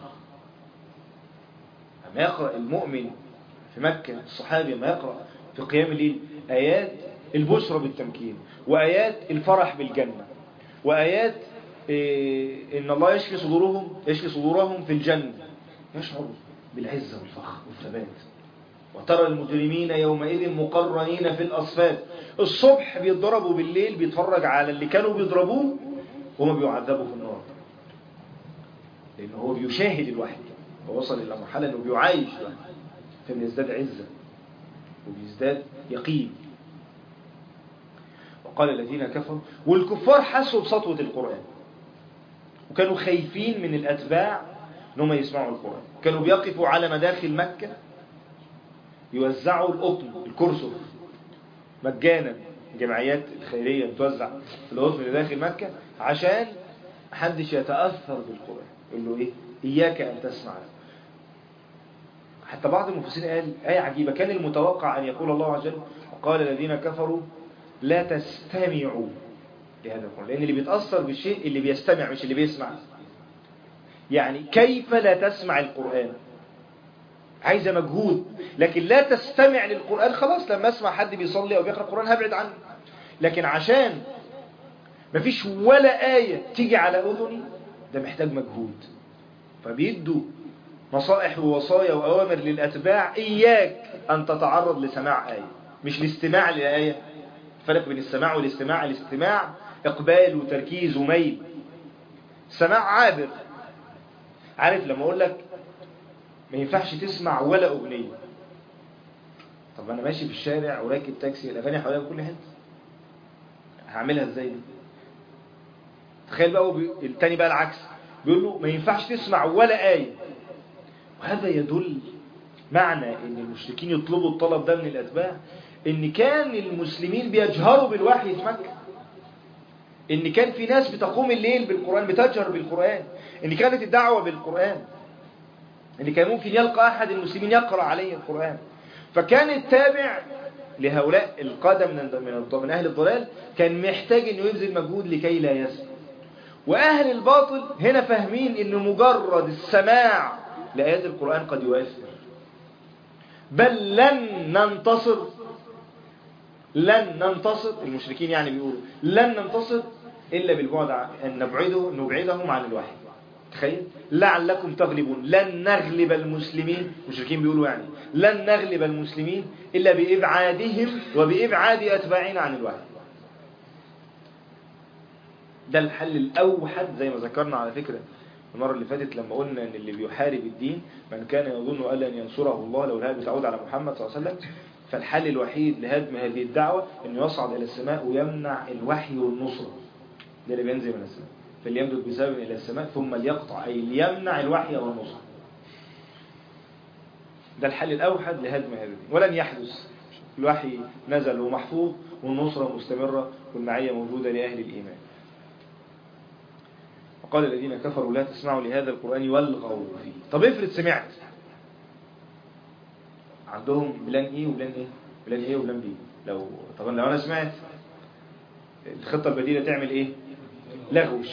لما يقرأ المؤمن في مكة الصحابي لما يقرأ في قيام الليل آيات البشرى بالتمكين وآيات الفرح بالجنة وآيات إيه إن الله يشفي صدورهم يشفي صدورهم في الجنة يشعر بالعزة والفخر والثبات وترى المجرمين يومئذ مقرنين في الأصفاد الصبح بيتضربوا بالليل بيتفرج على اللي كانوا بيضربوه وهم بيعذبوا في النار لأنه هو بيشاهد الوحي ووصل إلى مرحلة أنه بيعايش الوحي فبيزداد عزة وبيزداد يقين وقال الذين كفروا والكفار حسوا بسطوة القرآن وكانوا خايفين من الأتباع أنهم يسمعوا القرآن كانوا بيقفوا على مداخل مكة يوزعوا القطن الكرسف مجانا الجمعيات الخيرية بتوزع فلوس من داخل مكة عشان محدش يتأثر بالقرآن يقول له ايه إياك أن تسمع له حتى بعض المفسرين قال آية عجيبة كان المتوقع أن يقول الله عز وجل وقال الذين كفروا لا تستمعوا لهذا القرآن لأن اللي بيتأثر بالشيء اللي بيستمع مش اللي بيسمع يعني كيف لا تسمع القرآن عايزة مجهود لكن لا تستمع للقرآن خلاص لما اسمع حد بيصلي أو بيقرأ القرآن هبعد عنه لكن عشان مفيش ولا آية تيجي على أذني ده محتاج مجهود فبيدوا نصائح ووصايا وأوامر للأتباع إياك أن تتعرض لسماع آية مش الاستماع لآية فرق بين السماع والاستماع الاستماع إقبال وتركيز وميل سماع عابر عارف لما أقول لك ما ينفعش تسمع ولا أغنية طب أنا ماشي في الشارع وراكب تاكسي الأغاني حواليا بكل حته هعملها ازاي دي تخيل بقى بي... التاني بقى العكس بيقول له ما ينفعش تسمع ولا آية وهذا يدل معنى ان المشركين يطلبوا الطلب ده من الأتباع ان كان المسلمين بيجهروا بالوحي في مكة ان كان في ناس بتقوم الليل بالقرآن بتجهر بالقرآن ان كانت الدعوة بالقرآن ان كان ممكن يلقى أحد المسلمين يقرأ عليه القرآن فكان التابع لهؤلاء القادة من من من أهل الضلال كان محتاج انه يبذل مجهود لكي لا يسمع وأهل الباطل هنا فاهمين ان مجرد السماع لآيات القرآن قد يؤثر بل لن ننتصر لن ننتصر المشركين يعني بيقولوا لن ننتصر إلا بالبعد عن أن نبعده نبعدهم عن الوحي تخيل لعلكم تغلبون لن نغلب المسلمين المشركين بيقولوا يعني لن نغلب المسلمين إلا بإبعادهم وبإبعاد أتباعنا عن الوحي ده الحل الأوحد زي ما ذكرنا على فكرة المرة اللي فاتت لما قلنا ان اللي بيحارب الدين من كان يظن أن لن ينصره الله لو الهدى بتعود على محمد صلى الله عليه وسلم فالحل الوحيد لهدم هذه الدعوة انه يصعد إلى السماء ويمنع الوحي والنصرة ده اللي بينزل من السماء فليمدد بسبب إلى السماء ثم ليقطع أي ليمنع الوحي والنصرة ده الحل الأوحد لهدم هذا الدين ولن يحدث الوحي نزل ومحفوظ والنصرة مستمرة والمعية موجودة لأهل الإيمان وقال الذين كفروا لا تسمعوا لهذا القرآن والغوا فيه طب افرض سمعت عندهم بلان ايه وبلان ايه بلان ايه وبلان بي لو طبعا لو انا سمعت الخطة البديلة تعمل ايه لغوش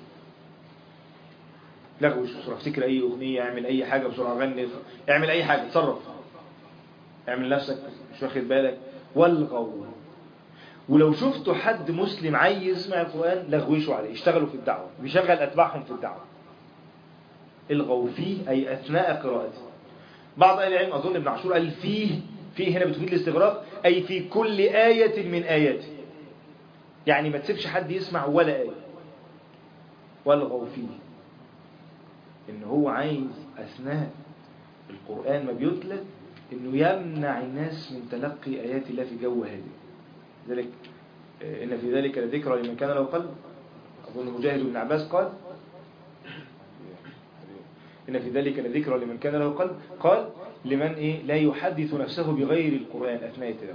لغوش بسرعة افتكر اي اغنية اعمل اي حاجة بسرعة غني اعمل اي حاجة تصرف اعمل نفسك مش واخد بالك والغوا ولو شفتوا حد مسلم عايز يسمع القرآن لغوشوا عليه اشتغلوا في الدعوة بيشغل أتباعهم في الدعوة الغوا فيه أي أثناء قراءته بعض أهل العلم أظن ابن عاشور قال فيه فيه هنا بتفيد الاستغراق أي في كل آية من آياته يعني ما تسيبش حد يسمع ولا آية والغوا فيه إن هو عايز أثناء القرآن ما بيتلى إنه يمنع الناس من تلقي آيات الله في جو هادئ ذلك إن في ذلك لذكرى لمن كان له قلب أظن مجاهد بن عباس قال إن في ذلك لذكرى لمن كان له قلب قال لمن إيه لا يحدث نفسه بغير القرآن أثناء التلاوة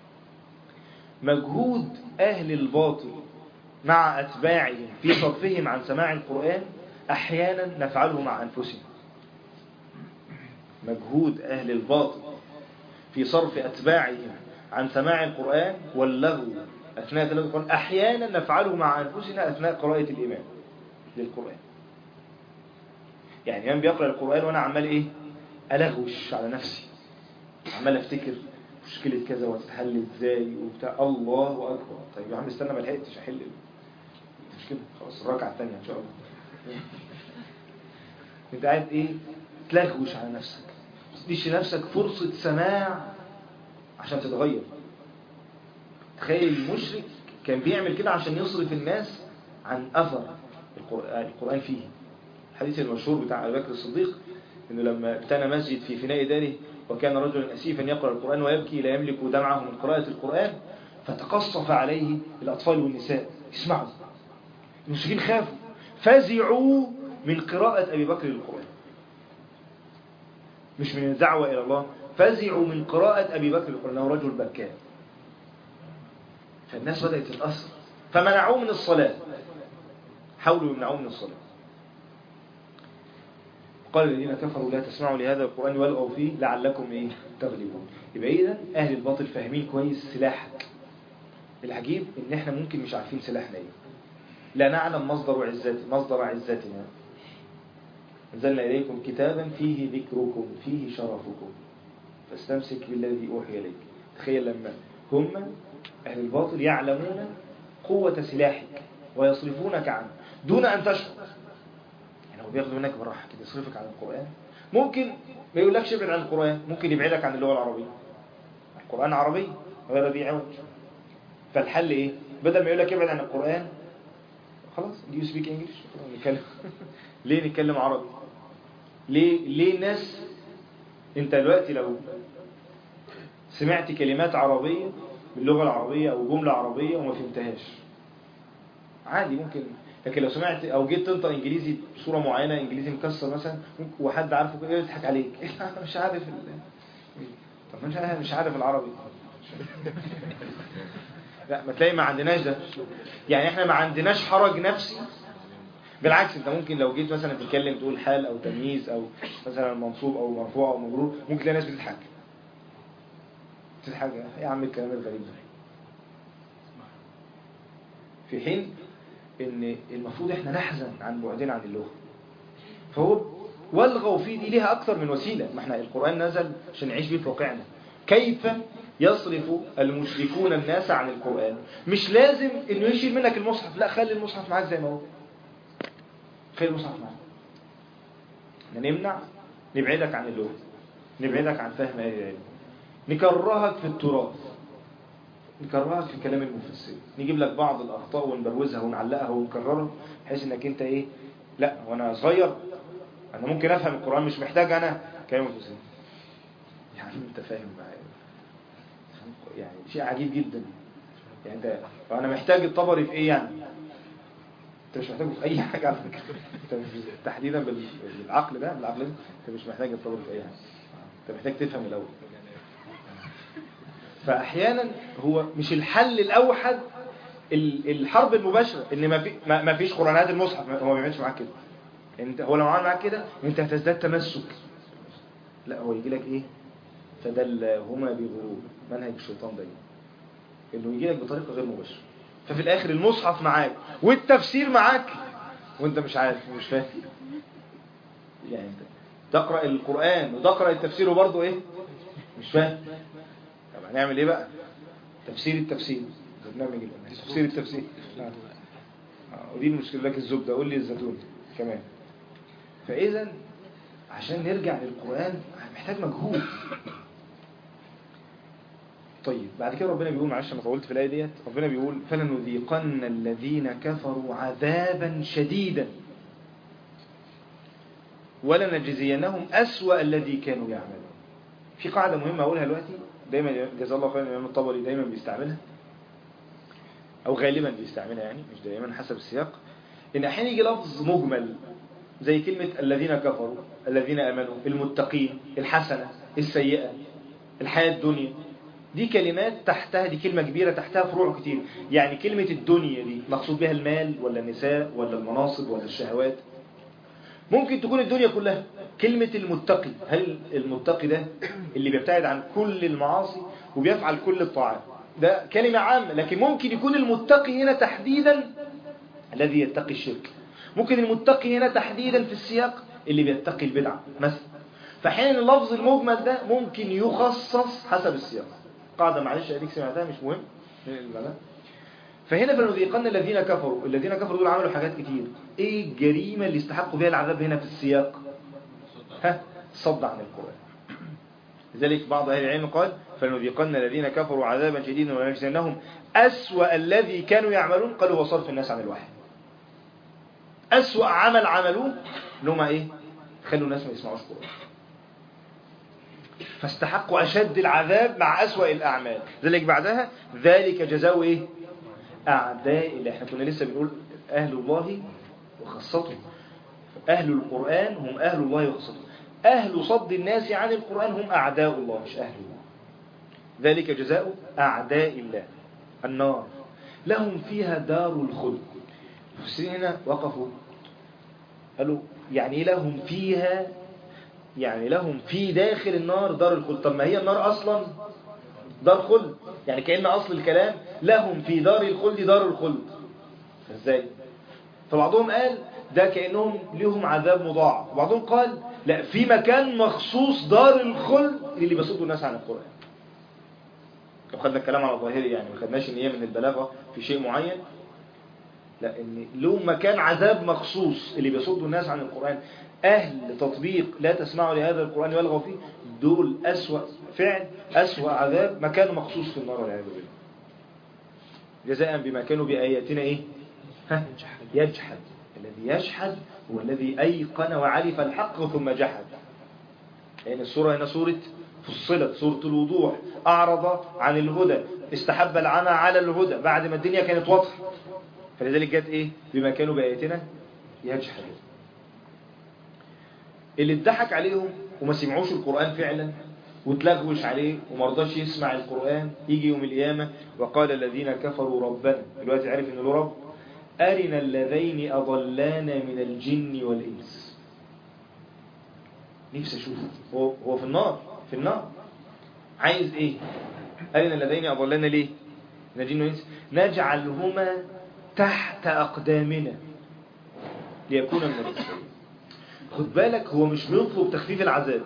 مجهود أهل الباطل مع أتباعهم في صرفهم عن سماع القرآن أحيانا نفعله مع أنفسنا مجهود أهل الباطل في صرف أتباعهم عن سماع القرآن واللغو أثناء تلاوة القرآن أحيانا نفعله مع أنفسنا أثناء قراءة الإمام للقرآن يعني يوم بيقرأ القرآن وأنا عمال إيه ألغوش على نفسي عمال أفتكر مشكلة كذا وتتحل إزاي وبتاع الله أكبر طيب يا عم استنى ما لحقتش أحل المشكلة خلاص الركعة الثانية إن شاء الله أنت قاعد إيه تلغوش على نفسك تديش لنفسك فرصة سماع عشان تتغير تخيل المشرك كان بيعمل كده عشان يصرف الناس عن أثر القرآن, القرآن فيه الحديث المشهور بتاع أبي بكر الصديق إنه لما ابتنى مسجد في فناء داره وكان رجلا أسيفا يقرأ القرآن ويبكي لا يملك دمعه من قراءة القرآن فتقصف عليه الأطفال والنساء اسمعوا المشركين خافوا فزعوا من قراءة أبي بكر للقرآن مش من الدعوة إلى الله فزعوا من قراءة أبي بكر للقرآن رجل بكاء فالناس بدأت تتأثر فمنعوه من الصلاة حاولوا يمنعوه من الصلاة قال الذين كفروا لا تسمعوا لهذا القرآن والغوا فيه لعلكم ايه تغلبون يبقى اذا اهل الباطل فاهمين كويس سلاحك العجيب ان احنا ممكن مش عارفين سلاحنا ايه لا نعلم مصدر عزت مصدر عزتنا انزلنا اليكم كتابا فيه ذكركم فيه شرفكم فاستمسك بالذي اوحي اليك تخيل لما هم اهل الباطل يعلمون قوة سلاحك ويصرفونك عنه دون ان تشعر يعني هو بياخد منك براحة كده يصرفك عن القرآن ممكن ما يقولكش ابعد عن القرآن ممكن يبعدك عن اللغة العربية القرآن عربي غير ذي عوج فالحل ايه بدل ما يقولك ابعد عن القرآن خلاص do you speak English نتكلم ليه نتكلم عربي ليه ليه الناس انت دلوقتي لو سمعت كلمات عربية باللغة العربية او جملة عربية وما فهمتهاش عادي ممكن لكن لو سمعت او جيت تنطق انجليزي بصوره معينه انجليزي مكسر مثلا وحد عارفه كده يضحك عليك انا مش عارف ال... طب مش عارف مش عارف العربي لا ما تلاقي ما عندناش ده يعني احنا ما عندناش حرج نفسي بالعكس انت ممكن لو جيت مثلا تتكلم تقول حال او تمييز او مثلا منصوب او مرفوع او مجرور ممكن تلاقي ناس بتضحك تضحك ايه يا عم الكلام الغريب ده في حين ان المفروض احنا نحزن عن بعدنا عن اللغة فهو والغوا فيه دي ليها اكثر من وسيلة ما احنا القرآن نزل عشان نعيش بيه في واقعنا كيف يصرف المشركون الناس عن القرآن مش لازم انه يشيل منك المصحف لا خلي المصحف معاك زي ما هو خلي المصحف معاك احنا نمنع نبعدك عن اللغة نبعدك عن فهم اهل العلم نكرهك في التراث نكررها في كلام المفسر نجيب لك بعض الأخطاء ونبروزها ونعلقها ونكررها بحيث انك انت ايه لا وانا صغير انا ممكن افهم القرآن مش محتاج انا كلام المفسر يعني انت فاهم معايا يعني شيء عجيب جدا يعني انت انا محتاج الطبري في ايه يعني انت مش محتاجه في اي حاجة على فكرة انت مش تحديدا بالعقل ده بالعقل ده انت مش محتاج الطبري في اي حاجة انت محتاج تفهم الاول فاحيانا هو مش الحل الاوحد الحرب المباشره ان ما في ما فيش قرانات المصحف هو ما بيعملش معاك كده انت هو لو عمل معاك كده انت هتزداد تمسك لا هو يجي لك ايه فدلهما بغرور منهج الشيطان دايما انه يجي لك بطريقه غير مباشره ففي الاخر المصحف معاك والتفسير معاك وانت مش عارف مش فاهم يعني انت تقرا القران وتقرا التفسير وبرضه ايه مش فاهم طب هنعمل ايه بقى تفسير التفسير برنامج تفسير التفسير آه. ودي المشكله لك الزبده قول لي الزيتون كمان فاذا عشان نرجع للقران محتاج مجهود طيب بعد كده ربنا بيقول معلش انا طولت في الايه ديت ربنا بيقول فلنذيقن الذين كفروا عذابا شديدا ولنجزينهم اسوا الذي كانوا يعملون في قاعده مهمه اقولها دلوقتي دايما جزا الله خيرا الإمام الطبري دايما بيستعملها أو غالبا بيستعملها يعني مش دايما حسب السياق إن أحيانا يجي لفظ مجمل زي كلمة الذين كفروا الذين أمنوا المتقين الحسنة السيئة الحياة الدنيا دي كلمات تحتها دي كلمة كبيرة تحتها فروع كتير يعني كلمة الدنيا دي مقصود بها المال ولا النساء ولا المناصب ولا الشهوات ممكن تكون الدنيا كلها كلمة المتقي هل المتقي ده اللي بيبتعد عن كل المعاصي وبيفعل كل الطاعات ده كلمة عامة لكن ممكن يكون المتقي هنا تحديدا الذي يتقي الشرك ممكن المتقي هنا تحديدا في السياق اللي بيتقي البدعة مثلا فحين اللفظ المجمل ده ممكن يخصص حسب السياق قاعدة معلش اديك سمعتها مش مهم فهنا فلنذيقن الذين كفروا الذين كفروا دول عملوا حاجات كتير ايه الجريمة اللي استحقوا بها العذاب هنا في السياق ها صد عن القرآن لذلك بعض أهل العلم قال فلنذيقن الذين كفروا عذابا شديدا ولنجزينهم أسوأ الذي كانوا يعملون قالوا هو صرف الناس عن الوحي أسوأ عمل عملوه انهم ايه خلوا الناس ما يسمعوش قرآن فاستحقوا أشد العذاب مع أسوأ الأعمال ذلك بعدها ذلك جزاء إيه أعداء اللي احنا كنا لسه بنقول أهل الله وخاصته أهل القرآن هم أهل الله وخاصته أهل صد الناس عن القرآن هم أعداء الله مش أهل الله ذلك جزاء أعداء الله النار لهم فيها دار الخلد المفسرين هنا وقفوا قالوا يعني إيه لهم فيها يعني لهم في داخل النار دار الخلد طب ما هي النار أصلا دار خلد يعني كأن أصل الكلام لهم في دار الخلد دار الخلد ازاي فبعضهم قال ده كأنهم لهم عذاب مضاعف وبعضهم قال لا في مكان مخصوص دار الخلد اللي بيصدوا الناس عن القرآن لو خدنا الكلام على ظاهري يعني ما خدناش ان هي من البلاغة في شيء معين لا ان له مكان عذاب مخصوص اللي بيصدوا الناس عن القرآن أهل تطبيق لا تسمعوا لهذا القرآن والغوا فيه دول أسوأ فعل أسوأ عذاب مكان مخصوص في النار والعياذ بالله جزاء بما كانوا بآياتنا إيه ها يجحد الذي يجحد هو الذي أيقن وعرف الحق ثم جحد لأن السورة هنا سورة فصلت سورة الوضوح أعرض عن الهدى استحب العمى على الهدى بعد ما الدنيا كانت واضحة فلذلك جت إيه بما كانوا بآياتنا يجحد اللي اتضحك عليهم وما سمعوش القرآن فعلا وتلغوش عليه ومرضاش يسمع القرآن يجي يوم القيامة وقال الذين كفروا ربنا دلوقتي عارف ان له رب أرنا اللذين أضلانا من الجن والإنس نفسي أشوفه هو, هو في النار في النار عايز إيه أرنا اللذين أضلانا ليه من الجن والإنس نجعلهما تحت أقدامنا ليكون من الإسلام خد بالك هو مش بيطلب تخفيف العذاب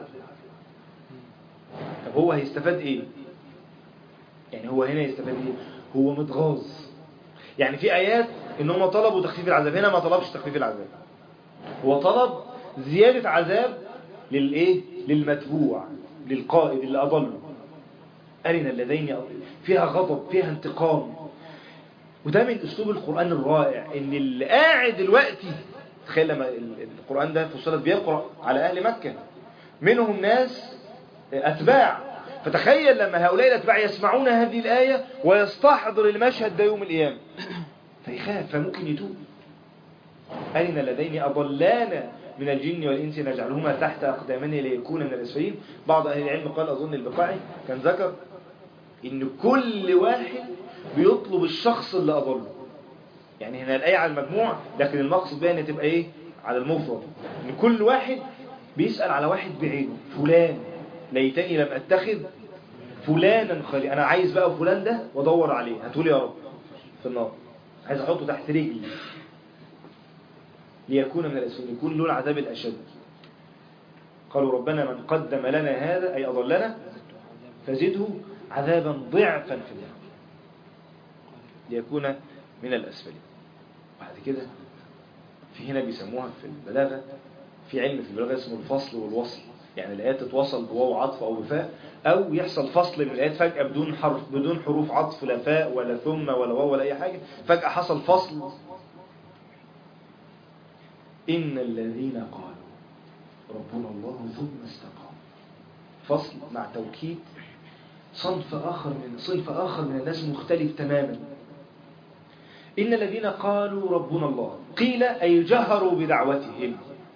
طب هو هيستفاد ايه يعني هو هنا يستفاد ايه هو متغاظ يعني في ايات ان هم طلبوا تخفيف العذاب هنا ما طلبش تخفيف العذاب هو طلب زيادة عذاب للايه للمتبوع للقائد اللي اضله أرنا اللذين فيها غضب فيها انتقام وده من اسلوب القرآن الرائع ان اللي قاعد دلوقتي تخيل لما القرآن ده فصلت بيقرأ على أهل مكة منهم ناس أتباع فتخيل لما هؤلاء الأتباع يسمعون هذه الآية ويستحضر المشهد ده يوم القيامة فيخاف فممكن يتوب أرنا الذين أضلانا من الجن والإنس نجعلهما تحت أقدامنا ليكون من الأسفلين بعض أهل العلم قال أظن البقاعي كان ذكر إن كل واحد بيطلب الشخص اللي أضله يعني هنا الآية على المجموع لكن المقصد بها ان تبقى ايه على المفرد ان كل واحد بيسأل على واحد بعينه فلان ليتني لم اتخذ فلانا خلي انا عايز بقى فلان ده وادور عليه هتقول يا رب في النار عايز احطه تحت رجلي ليكون من الاسفل يكون له العذاب الاشد قالوا ربنا من قدم لنا هذا اي اضلنا فزده عذابا ضعفا في النار ليكون من الاسفلين بعد كده في هنا بيسموها في البلاغة في علم في البلاغة اسمه الفصل والوصل يعني الآيات تتوصل بواو عطف أو بفاء أو يحصل فصل من الآيات فجأة بدون حرف بدون حروف عطف لا فاء ولا ثم ولا واو ولا أي حاجة فجأة حصل فصل إن الذين قالوا ربنا الله ثم استقاموا فصل مع توكيد صنف آخر من صنف آخر من الناس مختلف تماما إن الذين قالوا ربنا الله قيل أي جهروا بدعوتهم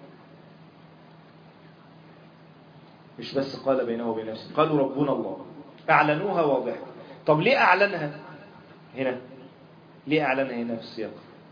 مش بس قال بينه وبين نفسه قالوا ربنا الله أعلنوها واضحة طب ليه أعلنها هنا ليه أعلنها هنا في السياق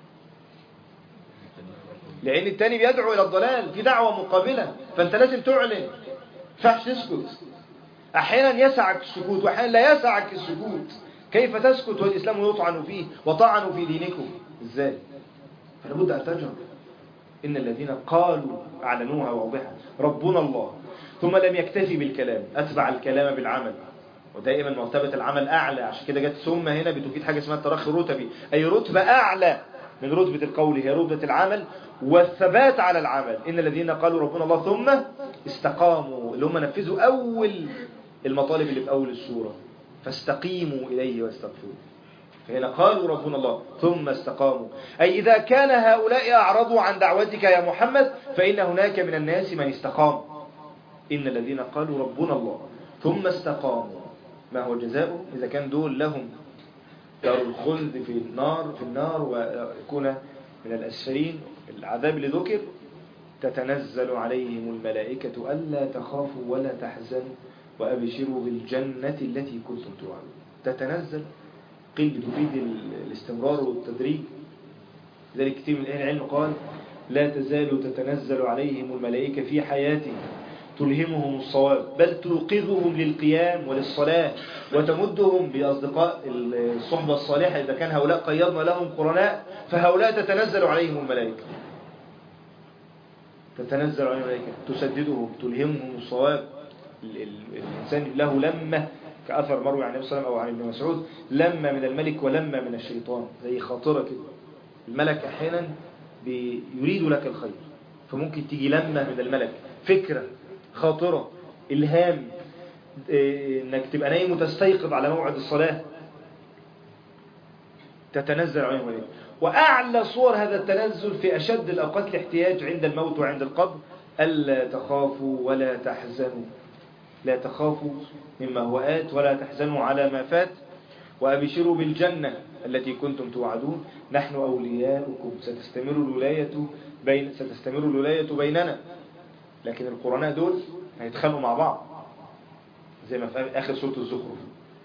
لأن التاني بيدعو إلى الضلال في دعوة مقابلة فأنت لازم تعلن فحش تسكت أحيانا يسعك السكوت وأحيانا لا يسعك السكوت كيف تسكت والإسلام يطعن فيه وطعنوا في دينكم إزاي فلابد أن تجهر إن الذين قالوا أعلنوها واضحة ربنا الله ثم لم يكتفي بالكلام أتبع الكلام بالعمل ودائما مرتبة العمل أعلى عشان كده جت ثم هنا بتفيد حاجة اسمها الترخي الرتبي أي رتبة أعلى من رتبة القول هي رتبة العمل والثبات على العمل إن الذين قالوا ربنا الله ثم استقاموا اللي هم نفذوا أول المطالب اللي في أول السورة فاستقيموا إليه واستغفروه فهنا قالوا ربنا الله ثم استقاموا أي إذا كان هؤلاء أعرضوا عن دعوتك يا محمد فإن هناك من الناس من استقام إن الذين قالوا ربنا الله ثم استقاموا ما هو جزاؤه إذا كان دول لهم دار الخلد في النار في النار ويكون من الأسفلين العذاب اللي ذكر تتنزل عليهم الملائكة ألا تخافوا ولا تحزنوا وأبشروا بالجنة التي كنتم توعدون تتنزل قيل بتفيد ال- الاستمرار والتدريج لذلك كثير من أهل العلم قال لا تزال تتنزل عليهم الملائكة في حياتهم تلهمهم الصواب بل توقظهم للقيام وللصلاة وتمدهم بأصدقاء الصحبة الصالحة إذا كان هؤلاء قيضنا لهم قرناء فهؤلاء تتنزل عليهم الملائكة تتنزل عليهم الملائكة تسددهم تلهمهم الصواب ال- ال- الإنسان له لمة كأثر مروي عن النبي صلى الله عليه وسلم أو عن ابن مسعود لمة من الملك ولمة من الشيطان زي خاطرة كده الملك أحيانا بي- يريد لك الخير فممكن تيجي لمة من الملك فكرة خاطرة إلهام إيه، إنك تبقى نايم وتستيقظ على موعد الصلاة تتنزل عليهم الملائكة وأعلى صور هذا التنزل في أشد الأوقات الاحتياج عند الموت وعند القبر ألا تخافوا ولا تحزنوا لا تخافوا مما هو آت ولا تحزنوا على ما فات وأبشروا بالجنة التي كنتم توعدون نحن أولياؤكم ستستمر الولاية بين ستستمر الولاية بيننا لكن القرناء دول هيتخانقوا مع بعض زي ما في آخر سورة الزخرف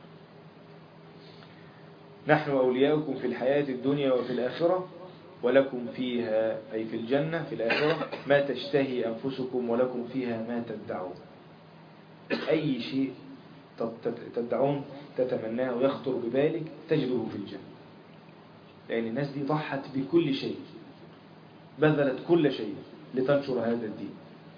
نحن أولياؤكم في الحياة الدنيا وفي الآخرة ولكم فيها أي في الجنة في الآخرة ما تشتهي أنفسكم ولكم فيها ما تدعون أي شيء تدعون تتمناه ويخطر ببالك تجده في الجنة لأن الناس دي ضحت بكل شيء بذلت كل شيء لتنشر هذا الدين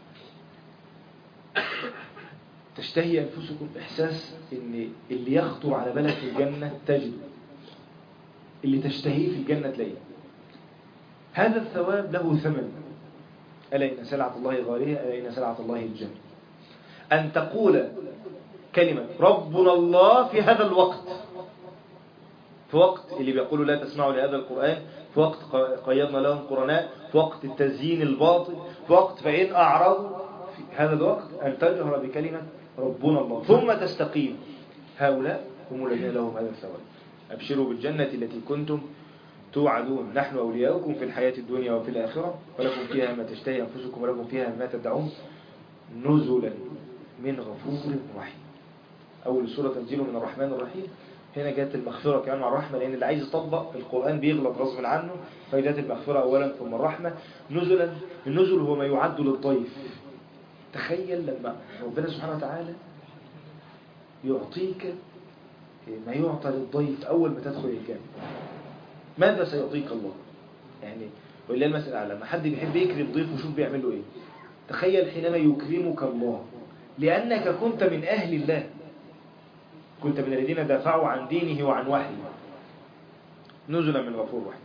تشتهي أنفسكم إحساس إن اللي يخطر على بالك في الجنة تجده اللي تشتهيه في الجنة تلاقيه هذا الثواب له ثمن ألا إن سلعة الله غالية ألا إن سلعة الله الجنة أن تقول كلمة ربنا الله في هذا الوقت في وقت اللي بيقولوا لا تسمعوا لهذا القرآن في وقت قيضنا لهم قرناء في وقت التزيين الباطل في وقت فإن أعرضوا في هذا الوقت أن تجهر بكلمة ربنا الله ثم تستقيم هؤلاء هم الذين لهم هذا الثواب أبشروا بالجنة التي كنتم توعدون نحن أولياؤكم في الحياة الدنيا وفي الآخرة ولكم فيها ما تشتهي أنفسكم ولكم فيها ما تدعون نزلا من غفور رحيم أول سورة تنزيل من الرحمن الرحيم هنا جاءت المغفرة كمان مع الرحمة لأن اللي عايز يطبق القرآن بيغلط غصب عنه فجاءت المغفرة أولا ثم الرحمة نزلا النزل هو ما يعد للضيف تخيل لما ربنا سبحانه وتعالى يعطيك ما يعطى للضيف أول ما تدخل الجامع ماذا سيعطيك الله يعني ولله المثل الأعلى لما حد بيحب يكرم ضيفه شوف بيعمل له إيه تخيل حينما يكرمك الله لأنك كنت من أهل الله كنت من الذين دافعوا عن دينه وعن وحيه نزلا من غفور رحيم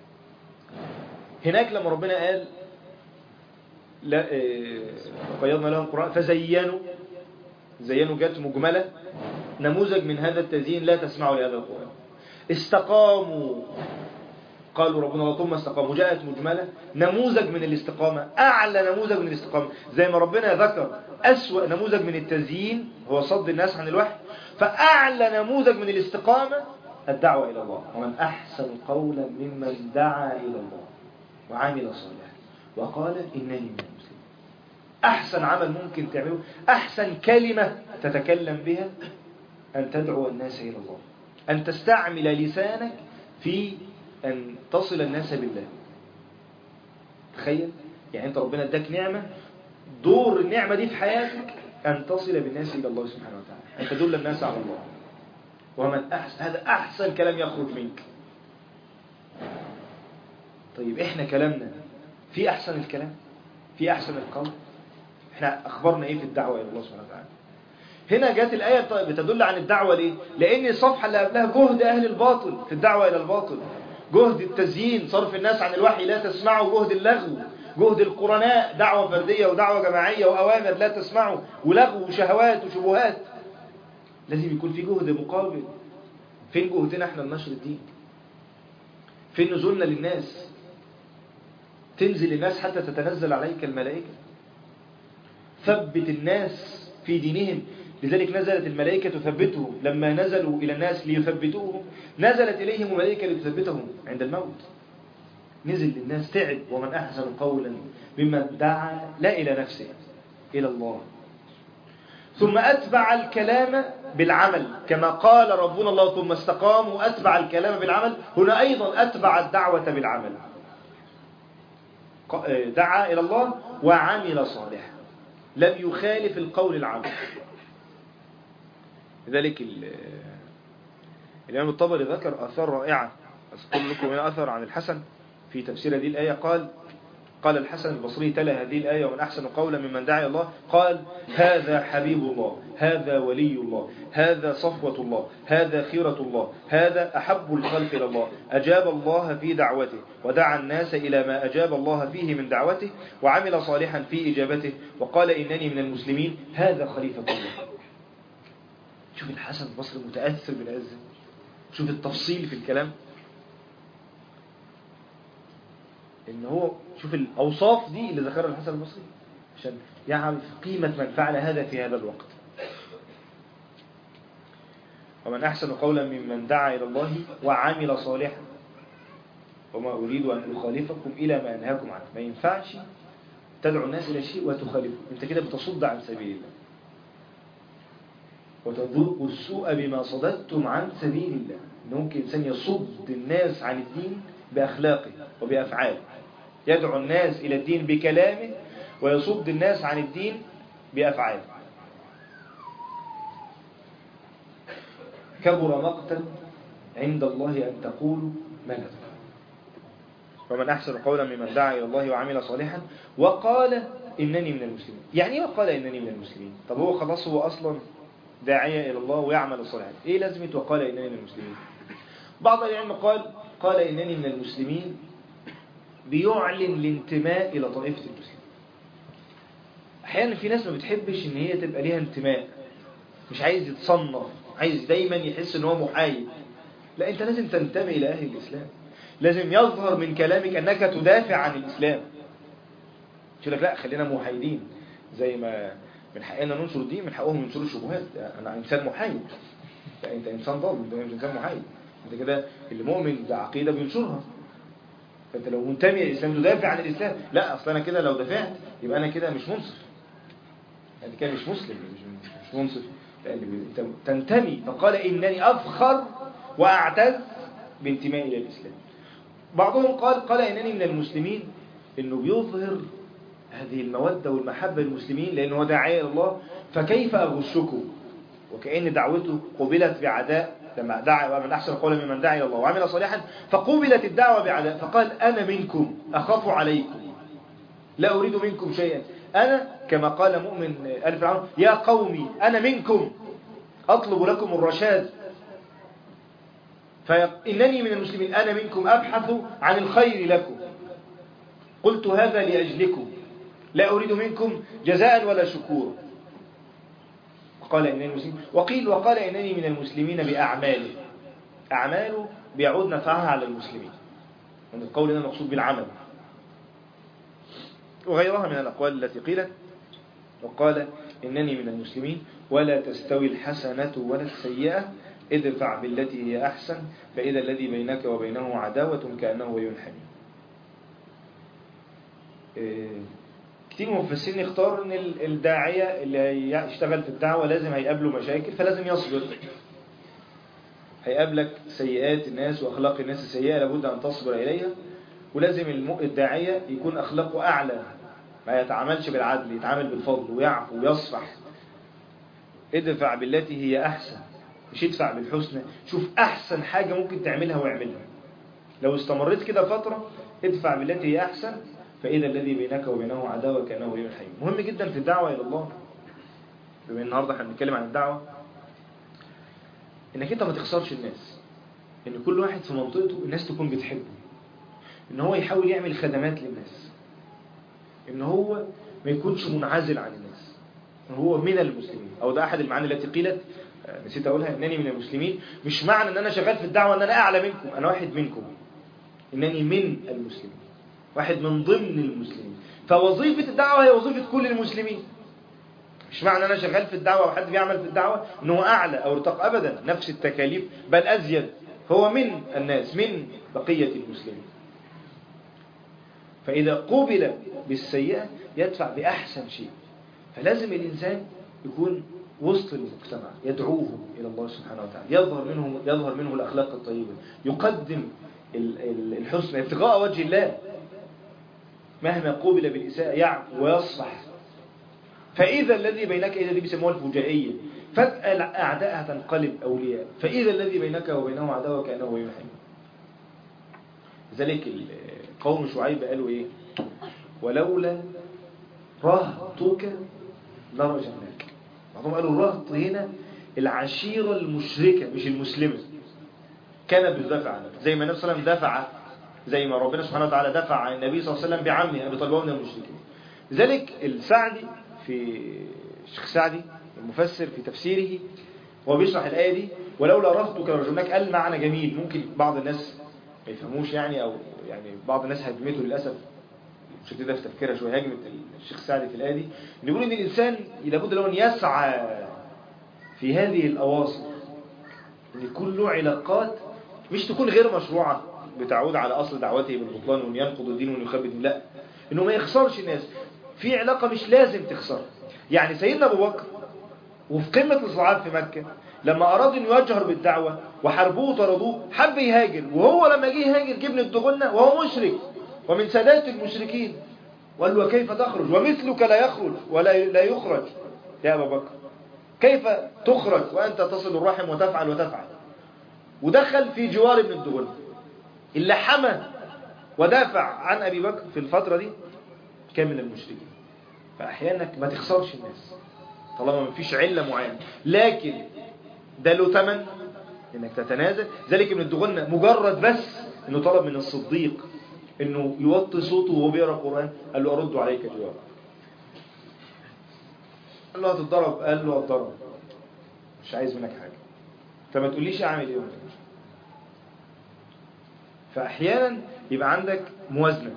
هناك لما ربنا قال لا قيضنا لهم قرآن فزينوا زينوا جت مجملة نموذج من هذا التزيين لا تسمعوا لهذا القرآن استقاموا قالوا ربنا الله ثم استقاموا جاءت مجملة نموذج من الاستقامة أعلى نموذج من الاستقامة زي ما ربنا ذكر أسوأ نموذج من التزيين هو صد الناس عن الوحي فأعلى نموذج من الاستقامة الدعوة إلى الله ومن أحسن قولا ممن دعا إلى الله وعمل صالحا وقال إنني من المسلمين أحسن عمل ممكن تعمله أحسن كلمة تتكلم بها أن تدعو الناس إلى الله أن تستعمل لسانك في أن تصل الناس بالله تخيل يعني أنت ربنا اداك نعمة دور النعمة دي في حياتك أن تصل بالناس إلى الله سبحانه وتعالى أن تدل الناس على الله ومن أحسن هذا أحسن كلام يخرج منك طيب إحنا كلامنا في أحسن الكلام في أحسن القول إحنا أخبرنا إيه في الدعوة إلى الله سبحانه وتعالى هنا جاءت الآية بتدل عن الدعوة ليه لأن الصفحة اللي قبلها جهد أهل الباطل في الدعوة إلى الباطل جهد التزيين صرف الناس عن الوحي لا تسمعوا جهد اللغو جهد القرناء دعوة فردية ودعوة جماعية وأوامر لا تسمعوا ولغو وشهوات وشبهات لازم يكون في جهد مقابل فين جهدنا احنا لنشر الدين فين نزولنا للناس تنزل الناس حتى تتنزل عليك الملائكة ثبت الناس في دينهم لذلك نزلت الملائكة تثبتهم لما نزلوا إلى الناس ليثبتوهم نزلت إليهم الملائكة لتثبتهم عند الموت نزل للناس تعب ومن أحسن قولا ممن دعا لا إلى نفسه إلى الله ثم أتبع الكلام بالعمل كما قال ربنا الله ثم استقاموا أتبع الكلام بالعمل هنا أيضا أتبع الدعوة بالعمل دعا إلى الله وعمل صالحا لم يخالف القول العمل لذلك الإمام الطبري ذكر آثار رائعة أذكر لكم من أثر عن الحسن في تفسير هذه الآية قال قال الحسن البصري تلا هذه الآية ومن أحسن قولا ممن دعا الله قال هذا حبيب الله هذا ولي الله هذا صفوة الله هذا خيرة الله هذا أحب الخلق إلى الله أجاب الله في دعوته ودعا الناس إلى ما أجاب الله فيه من دعوته وعمل صالحا في إجابته وقال إنني من المسلمين هذا خليفة الله شوف الحسن البصري متأثر بالعزة شوف التفصيل في الكلام ان هو شوف الاوصاف دي اللي ذكرها الحسن البصري عشان يعرف قيمة من فعل هذا في هذا الوقت ومن احسن قولا ممن دعا الى الله وعمل صالحا وما اريد ان اخالفكم الى ما انهاكم عنه ما ينفعش تدعو الناس الى شيء وتخالفه انت كده بتصد عن سبيل الله وتذوقوا السوء بما صددتم عن سبيل الله ممكن إنسان يصد الناس عن الدين بأخلاقه وبأفعاله يدعو الناس إلى الدين بكلامه ويصد الناس عن الدين بأفعاله كبر مقتا عند الله أن تقولوا ما لا ومن أحسن قولا ممن دعا إلى الله وعمل صالحا وقال إنني من المسلمين يعني ايه وقال إنني من المسلمين طب هو خلاص هو أصلا داعية إلى الله ويعمل الصالحات إيه لازمة وقال إنني من المسلمين بعض العلم قال قال إنني من المسلمين بيعلن الانتماء إلى طائفة المسلمين أحيانا في ناس ما بتحبش إن هي تبقى ليها انتماء مش عايز يتصنف عايز دايما يحس إن هو محايد لا أنت لازم تنتمي إلى أهل الإسلام لازم يظهر من كلامك أنك تدافع عن الإسلام تقول لك لا خلينا محايدين زي ما من حقنا ننشر الدين من حقهم ينشروا الشبهات أنا إنسان محايد لا أنت إنسان ضال أنت مش إنسان محايد أنت كده المؤمن بعقيدة بينشرها فأنت لو منتمي الإسلام تدافع عن الإسلام لا أصلا أنا كده لو دافعت يبقى أنا كده مش منصف أنت كده مش مسلم مش, مش منصف لأن أنت تنتمي فقال إنني أفخر وأعتز بانتمائي إلى الإسلام بعضهم قال قال إنني من المسلمين إنه بيظهر هذه المودة والمحبة للمسلمين لأنه هو داعية إلى الله فكيف أغشكم وكأن دعوته قبلت بعداء لما دعا ومن أحسن قولا ممن دعا إلى الله وعمل صالحا فقبلت الدعوة بعداء فقال أنا منكم أخاف عليكم لا أريد منكم شيئا أنا كما قال مؤمن ألف العام يا قومي أنا منكم أطلب لكم الرشاد فإنني من المسلمين أنا منكم أبحث عن الخير لكم قلت هذا لأجلكم لا أريد منكم جزاء ولا شكورا قال إنني مسلم وقيل وقال إنني من المسلمين بأعماله أعماله بيعود نفعها على المسلمين من القول هنا المقصود بالعمل وغيرها من الأقوال التي قيلت وقال إنني من المسلمين ولا تستوي الحسنة ولا السيئة ادفع بالتي هي أحسن فإذا الذي بينك وبينه عداوة كأنه ولي حميم كتير مفسرين يختاروا ان الداعية اللي يشتغل في الدعوة لازم هيقابله مشاكل فلازم يصبر هيقابلك سيئات الناس واخلاق الناس السيئة لابد ان تصبر اليها ولازم الداعية يكون اخلاقه اعلى ما يتعاملش بالعدل يتعامل بالفضل ويعفو ويصفح ادفع بالتي هي احسن مش ادفع بالحسنى شوف احسن حاجة ممكن تعملها واعملها لو استمريت كده فترة ادفع بالتي هي احسن فإذا الذي بينك وبينه عداوة كأنه ولي حميم مهم جدا في الدعوة إلى الله بما النهاردة احنا بنتكلم عن الدعوة انك انت ما تخسرش الناس ان كل واحد في منطقته الناس تكون بتحبه ان هو يحاول يعمل خدمات للناس ان هو ما يكونش منعزل عن الناس ان هو من المسلمين او ده احد المعاني التي قيلت نسيت اقولها انني من المسلمين مش معنى ان انا شغال في الدعوة ان انا اعلى منكم انا واحد منكم انني من المسلمين واحد من ضمن المسلمين فوظيفة الدعوة هي وظيفة كل المسلمين مش معنى أنا شغال في الدعوة وحد بيعمل في الدعوة أنه أعلى أو ارتق أبدا نفس التكاليف بل أزيد هو من الناس من بقية المسلمين فإذا قوبل بالسيئة يدفع بأحسن شيء فلازم الإنسان يكون وسط المجتمع يدعوهم إلى الله سبحانه وتعالى يظهر منه يظهر منه الأخلاق الطيبة يقدم ال- ال- الحسنى ابتغاء وجه الله مهما قوبل بالإساءة يعفو ويصفح فإذا الذي بينك إذا دي بيسموها الفجائية فجأة الأعداء هتنقلب أولياء فإذا الذي بينك وبينه عداوة كأنه ولي حميم لذلك ال- قوم شعيب قالوا إيه ولولا رهطك لرجعناك بعضهم قالوا الرهط هنا العشيرة المشركة مش المسلمة كانت بتدافع عنه زي ما النبي صلى الله عليه وسلم دفع زي ما ربنا سبحانه وتعالى دفع عن النبي صلى الله عليه وسلم بعمه أبي طالب من المشركين لذلك السعدي في الشيخ سعدي المفسر في تفسيره هو بيشرح الآية دي ولولا رهطك لرجعناك قال معنى جميل ممكن بعض الناس ما يفهموش يعني أو يعني بعض الناس هجمته للأسف مش كده في تفكيرها شويه هجمه الشيخ سعدي في الايه دي بيقول ان الانسان لابد له ان يسعى في هذه الاواصر ان يكون له علاقات مش تكون غير مشروعه بتعود على اصل دعوته بالبطلان وان ينقض الدين وان يخبي الدين لا انه ما يخسرش الناس في علاقه مش لازم تخسر يعني سيدنا ابو بكر وفي قمه الاصلاحات في مكه لما اراد انه يجهر بالدعوه وحاربوه وطردوه حب يهاجر وهو لما جه يهاجر جبن الدغنه وهو مشرك ومن سادات المشركين وقال له وكيف تخرج ومثلك لا يخرج ولا لا يخرج يا أبا بكر كيف تخرج وأنت تصل الرحم وتفعل وتفعل ودخل في جوار ابن الدغن اللي حمى ودافع عن أبي بكر في الفترة دي كان من المشركين فأحيانا ما تخسرش الناس طالما ما فيش علة معينة لكن ده له ثمن انك تتنازل ذلك ابن الدغن مجرد بس انه طلب من الصديق انه يوطي صوته وهو بيقرا القران قال له ارد عليك جواب قال له هتتضرب قال له هتضرب مش عايز منك حاجه انت ما تقوليش اعمل ايه ولا إيه. فاحيانا يبقى عندك موازنه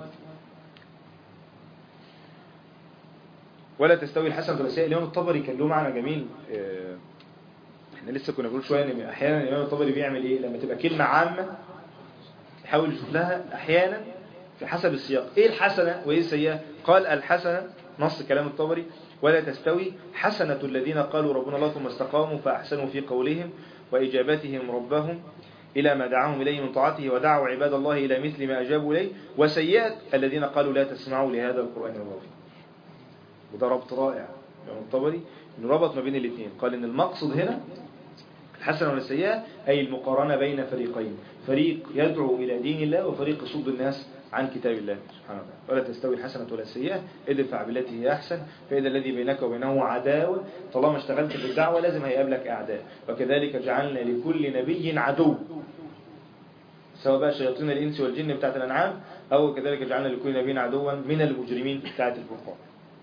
ولا تستوي الحسنه والسيئه الامام الطبري كان له معنى جميل آه، احنا لسه كنا بنقول شويه ان احيانا الامام الطبري بيعمل ايه لما تبقى كلمه عامه يحاول يشوف لها احيانا في حسب السياق ايه الحسنه وايه السيئه قال الحسنه نص كلام الطبري ولا تستوي حسنه الذين قالوا ربنا الله ثم استقاموا فاحسنوا في قولهم واجابتهم ربهم إلى ما دعاهم إليه من طاعته ودعوا عباد الله إلى مثل ما أجابوا إليه وسيئات الذين قالوا لا تسمعوا لهذا القرآن والله وده ربط رائع يعني الطبري انه ربط ما بين الاثنين قال ان المقصد هنا الحسنة والسيئة أي المقارنة بين فريقين فريق يدعو إلى دين الله وفريق يصد الناس عن كتاب الله سبحانه وتعالى ولا تستوي الحسنة ولا السيئة ادفع بالتي هي أحسن فإذا الذي بينك وبينه عداوة طالما اشتغلت في الدعوة لازم هيقابلك أعداء وكذلك جعلنا لكل نبي عدو سواء بقى شياطين الإنس والجن بتاعت الأنعام أو كذلك جعلنا لكل نبي عدوا من المجرمين بتاعت الفرقان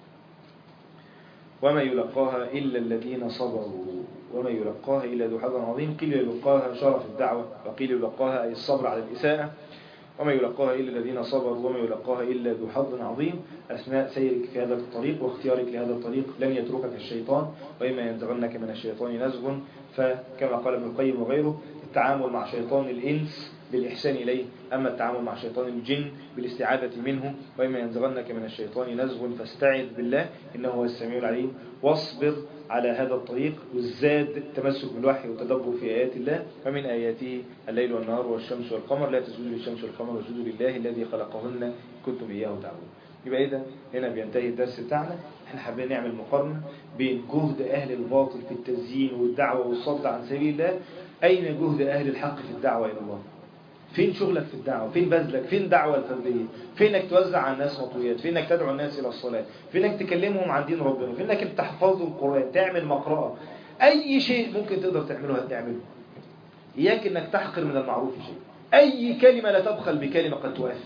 وما يلقاها إلا الذين صبروا وما يلقاها إلا ذو حظ عظيم قيل يلقاها شرف الدعوة وقيل يلقاها أي الصبر على الإساءة وما يلقاها إلا الذين صبروا وما يلقاها إلا ذو حظ عظيم أثناء سيرك في هذا الطريق واختيارك لهذا الطريق لن يتركك الشيطان وإما ينزغنك من الشيطان نزغ فكما قال ابن القيم وغيره التعامل مع شيطان الإنس بالإحسان إليه أما التعامل مع شيطان الجن بالاستعاذة منه وإما ينزغنك من الشيطان نزغ فاستعذ بالله إنه هو السميع العليم واصبر على هذا الطريق والزاد التمسك بالوحي والتدبر في آيات الله ومن آياته الليل والنهار والشمس والقمر لا تسجدوا للشمس والقمر واسجدوا لله الذي خلقهن كنتم إياه تعبدون يبقى إذا هنا بينتهي الدرس بتاعنا احنا حابين نعمل مقارنة بين جهد أهل الباطل في التزيين والدعوة والصد عن سبيل الله أين جهد أهل الحق في الدعوة إلى الله فين شغلك في الدعوة فين بذلك فين دعوة الفردية فين انك توزع على الناس مطويات فين انك تدعو الناس الى الصلاة فين انك تكلمهم عن دين ربنا فين انك تحفظوا القرآن تعمل مقرأة اي شيء ممكن تقدر تعمله هتعمله اياك انك تحقر من المعروف شيء اي كلمة لا تبخل بكلمة قد تؤثر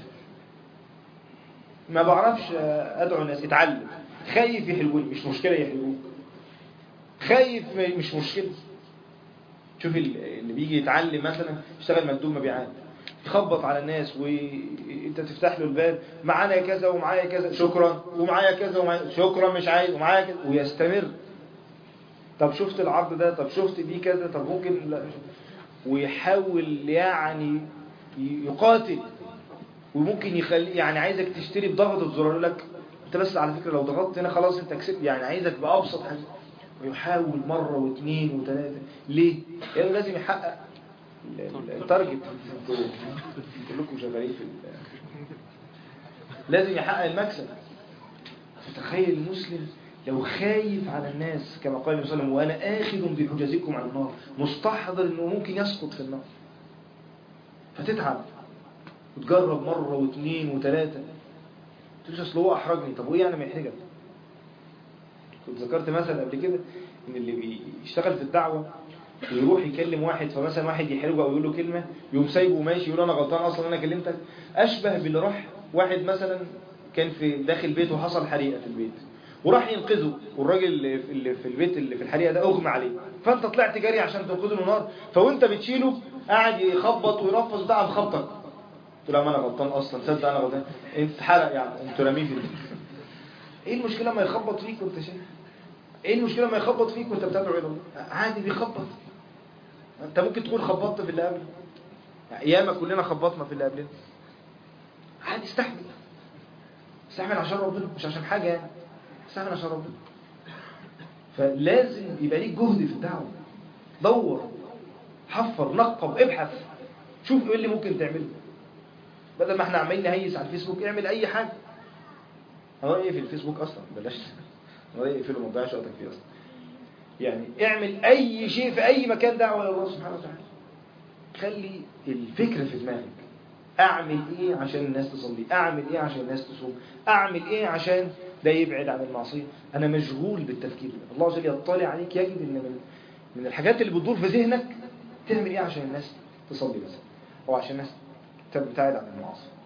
ما بعرفش ادعو الناس اتعلم خايف يحلوني مش مشكلة يحلوك خايف مش مشكلة شوف اللي بيجي يتعلم مثلا يشتغل مندوب مبيعات يخبط على الناس وانت تفتح له الباب معانا كذا ومعايا كذا شكرا ومعايا كذا ومعايا شكرا مش عايز ومعايا كذا ويستمر طب شفت العرض ده طب شفت دي كذا طب ممكن لا ويحاول يعني يقاتل وممكن يخلي يعني عايزك تشتري بضغط الزرار لك انت بس على فكرة لو ضغطت هنا خلاص انت كسبت يعني عايزك بأبسط حاجة ويحاول مرة واثنين وثلاثة ليه؟ لأنه لازم يحقق التارجت كلكم شغالين في لازم يحقق المكسب فتخيل المسلم لو خايف على الناس كما قال النبي صلى الله عليه وسلم وأنا آخذ بحجزكم على النار مستحضر أنه ممكن يسقط في النار فتتعب وتجرب مرة واثنين وثلاثة تقولش أصل هو أحرجني طب وإيه يعني ما يحرجك كنت ذكرت مثلا قبل كده إن اللي بيشتغل في الدعوة ويروح يكلم واحد فمثلا واحد يحرجه أو يقول له كلمة يقوم سايبه وماشي يقول أنا غلطان أصلا أنا كلمتك أشبه باللي راح واحد مثلا كان في داخل بيته وحصل حريقة في البيت وراح ينقذه والراجل اللي في البيت اللي في الحريقة ده أغمى عليه فأنت طلعت جري عشان تنقذه من النار فوانت بتشيله قاعد يخبط ويرفض بتاع خبطك قلت له ما انا غلطان اصلا صدق انا غلطان انت اتحرق يعني انت راميه في ايه المشكله ما يخبط فيك وانت شايف ايه المشكله ما يخبط فيك وانت بتدعو الى الله عادي بيخبط انت ممكن تكون خبطت في اللي قبل ياما كلنا خبطنا في اللي قبلنا عادي استحمل استحمل عشان ربنا مش عشان حاجه يعني استحمل عشان ربنا فلازم يبقى ليك جهد في الدعوه دور حفر نقب ابحث شوف ايه اللي ممكن تعمله بدل ما احنا عمالين نهيس على الفيسبوك اعمل اي حاجه انا رايي في الفيسبوك اصلا بلاش انا رايي اقفله ما تضيعش وقتك فيه اصلا يعني اعمل اي شيء في اي مكان دعوه الى الله سبحانه وتعالى خلي الفكره في دماغك اعمل ايه عشان الناس تصلي اعمل ايه عشان الناس تصوم اعمل ايه عشان ده يبعد عن المعصيه انا مشغول بالتفكير ده الله عز وجل يطلع عليك يجد ان من من الحاجات اللي بتدور في ذهنك تعمل ايه عشان الناس تصلي بس او عشان الناس تبتعد عن المعاصي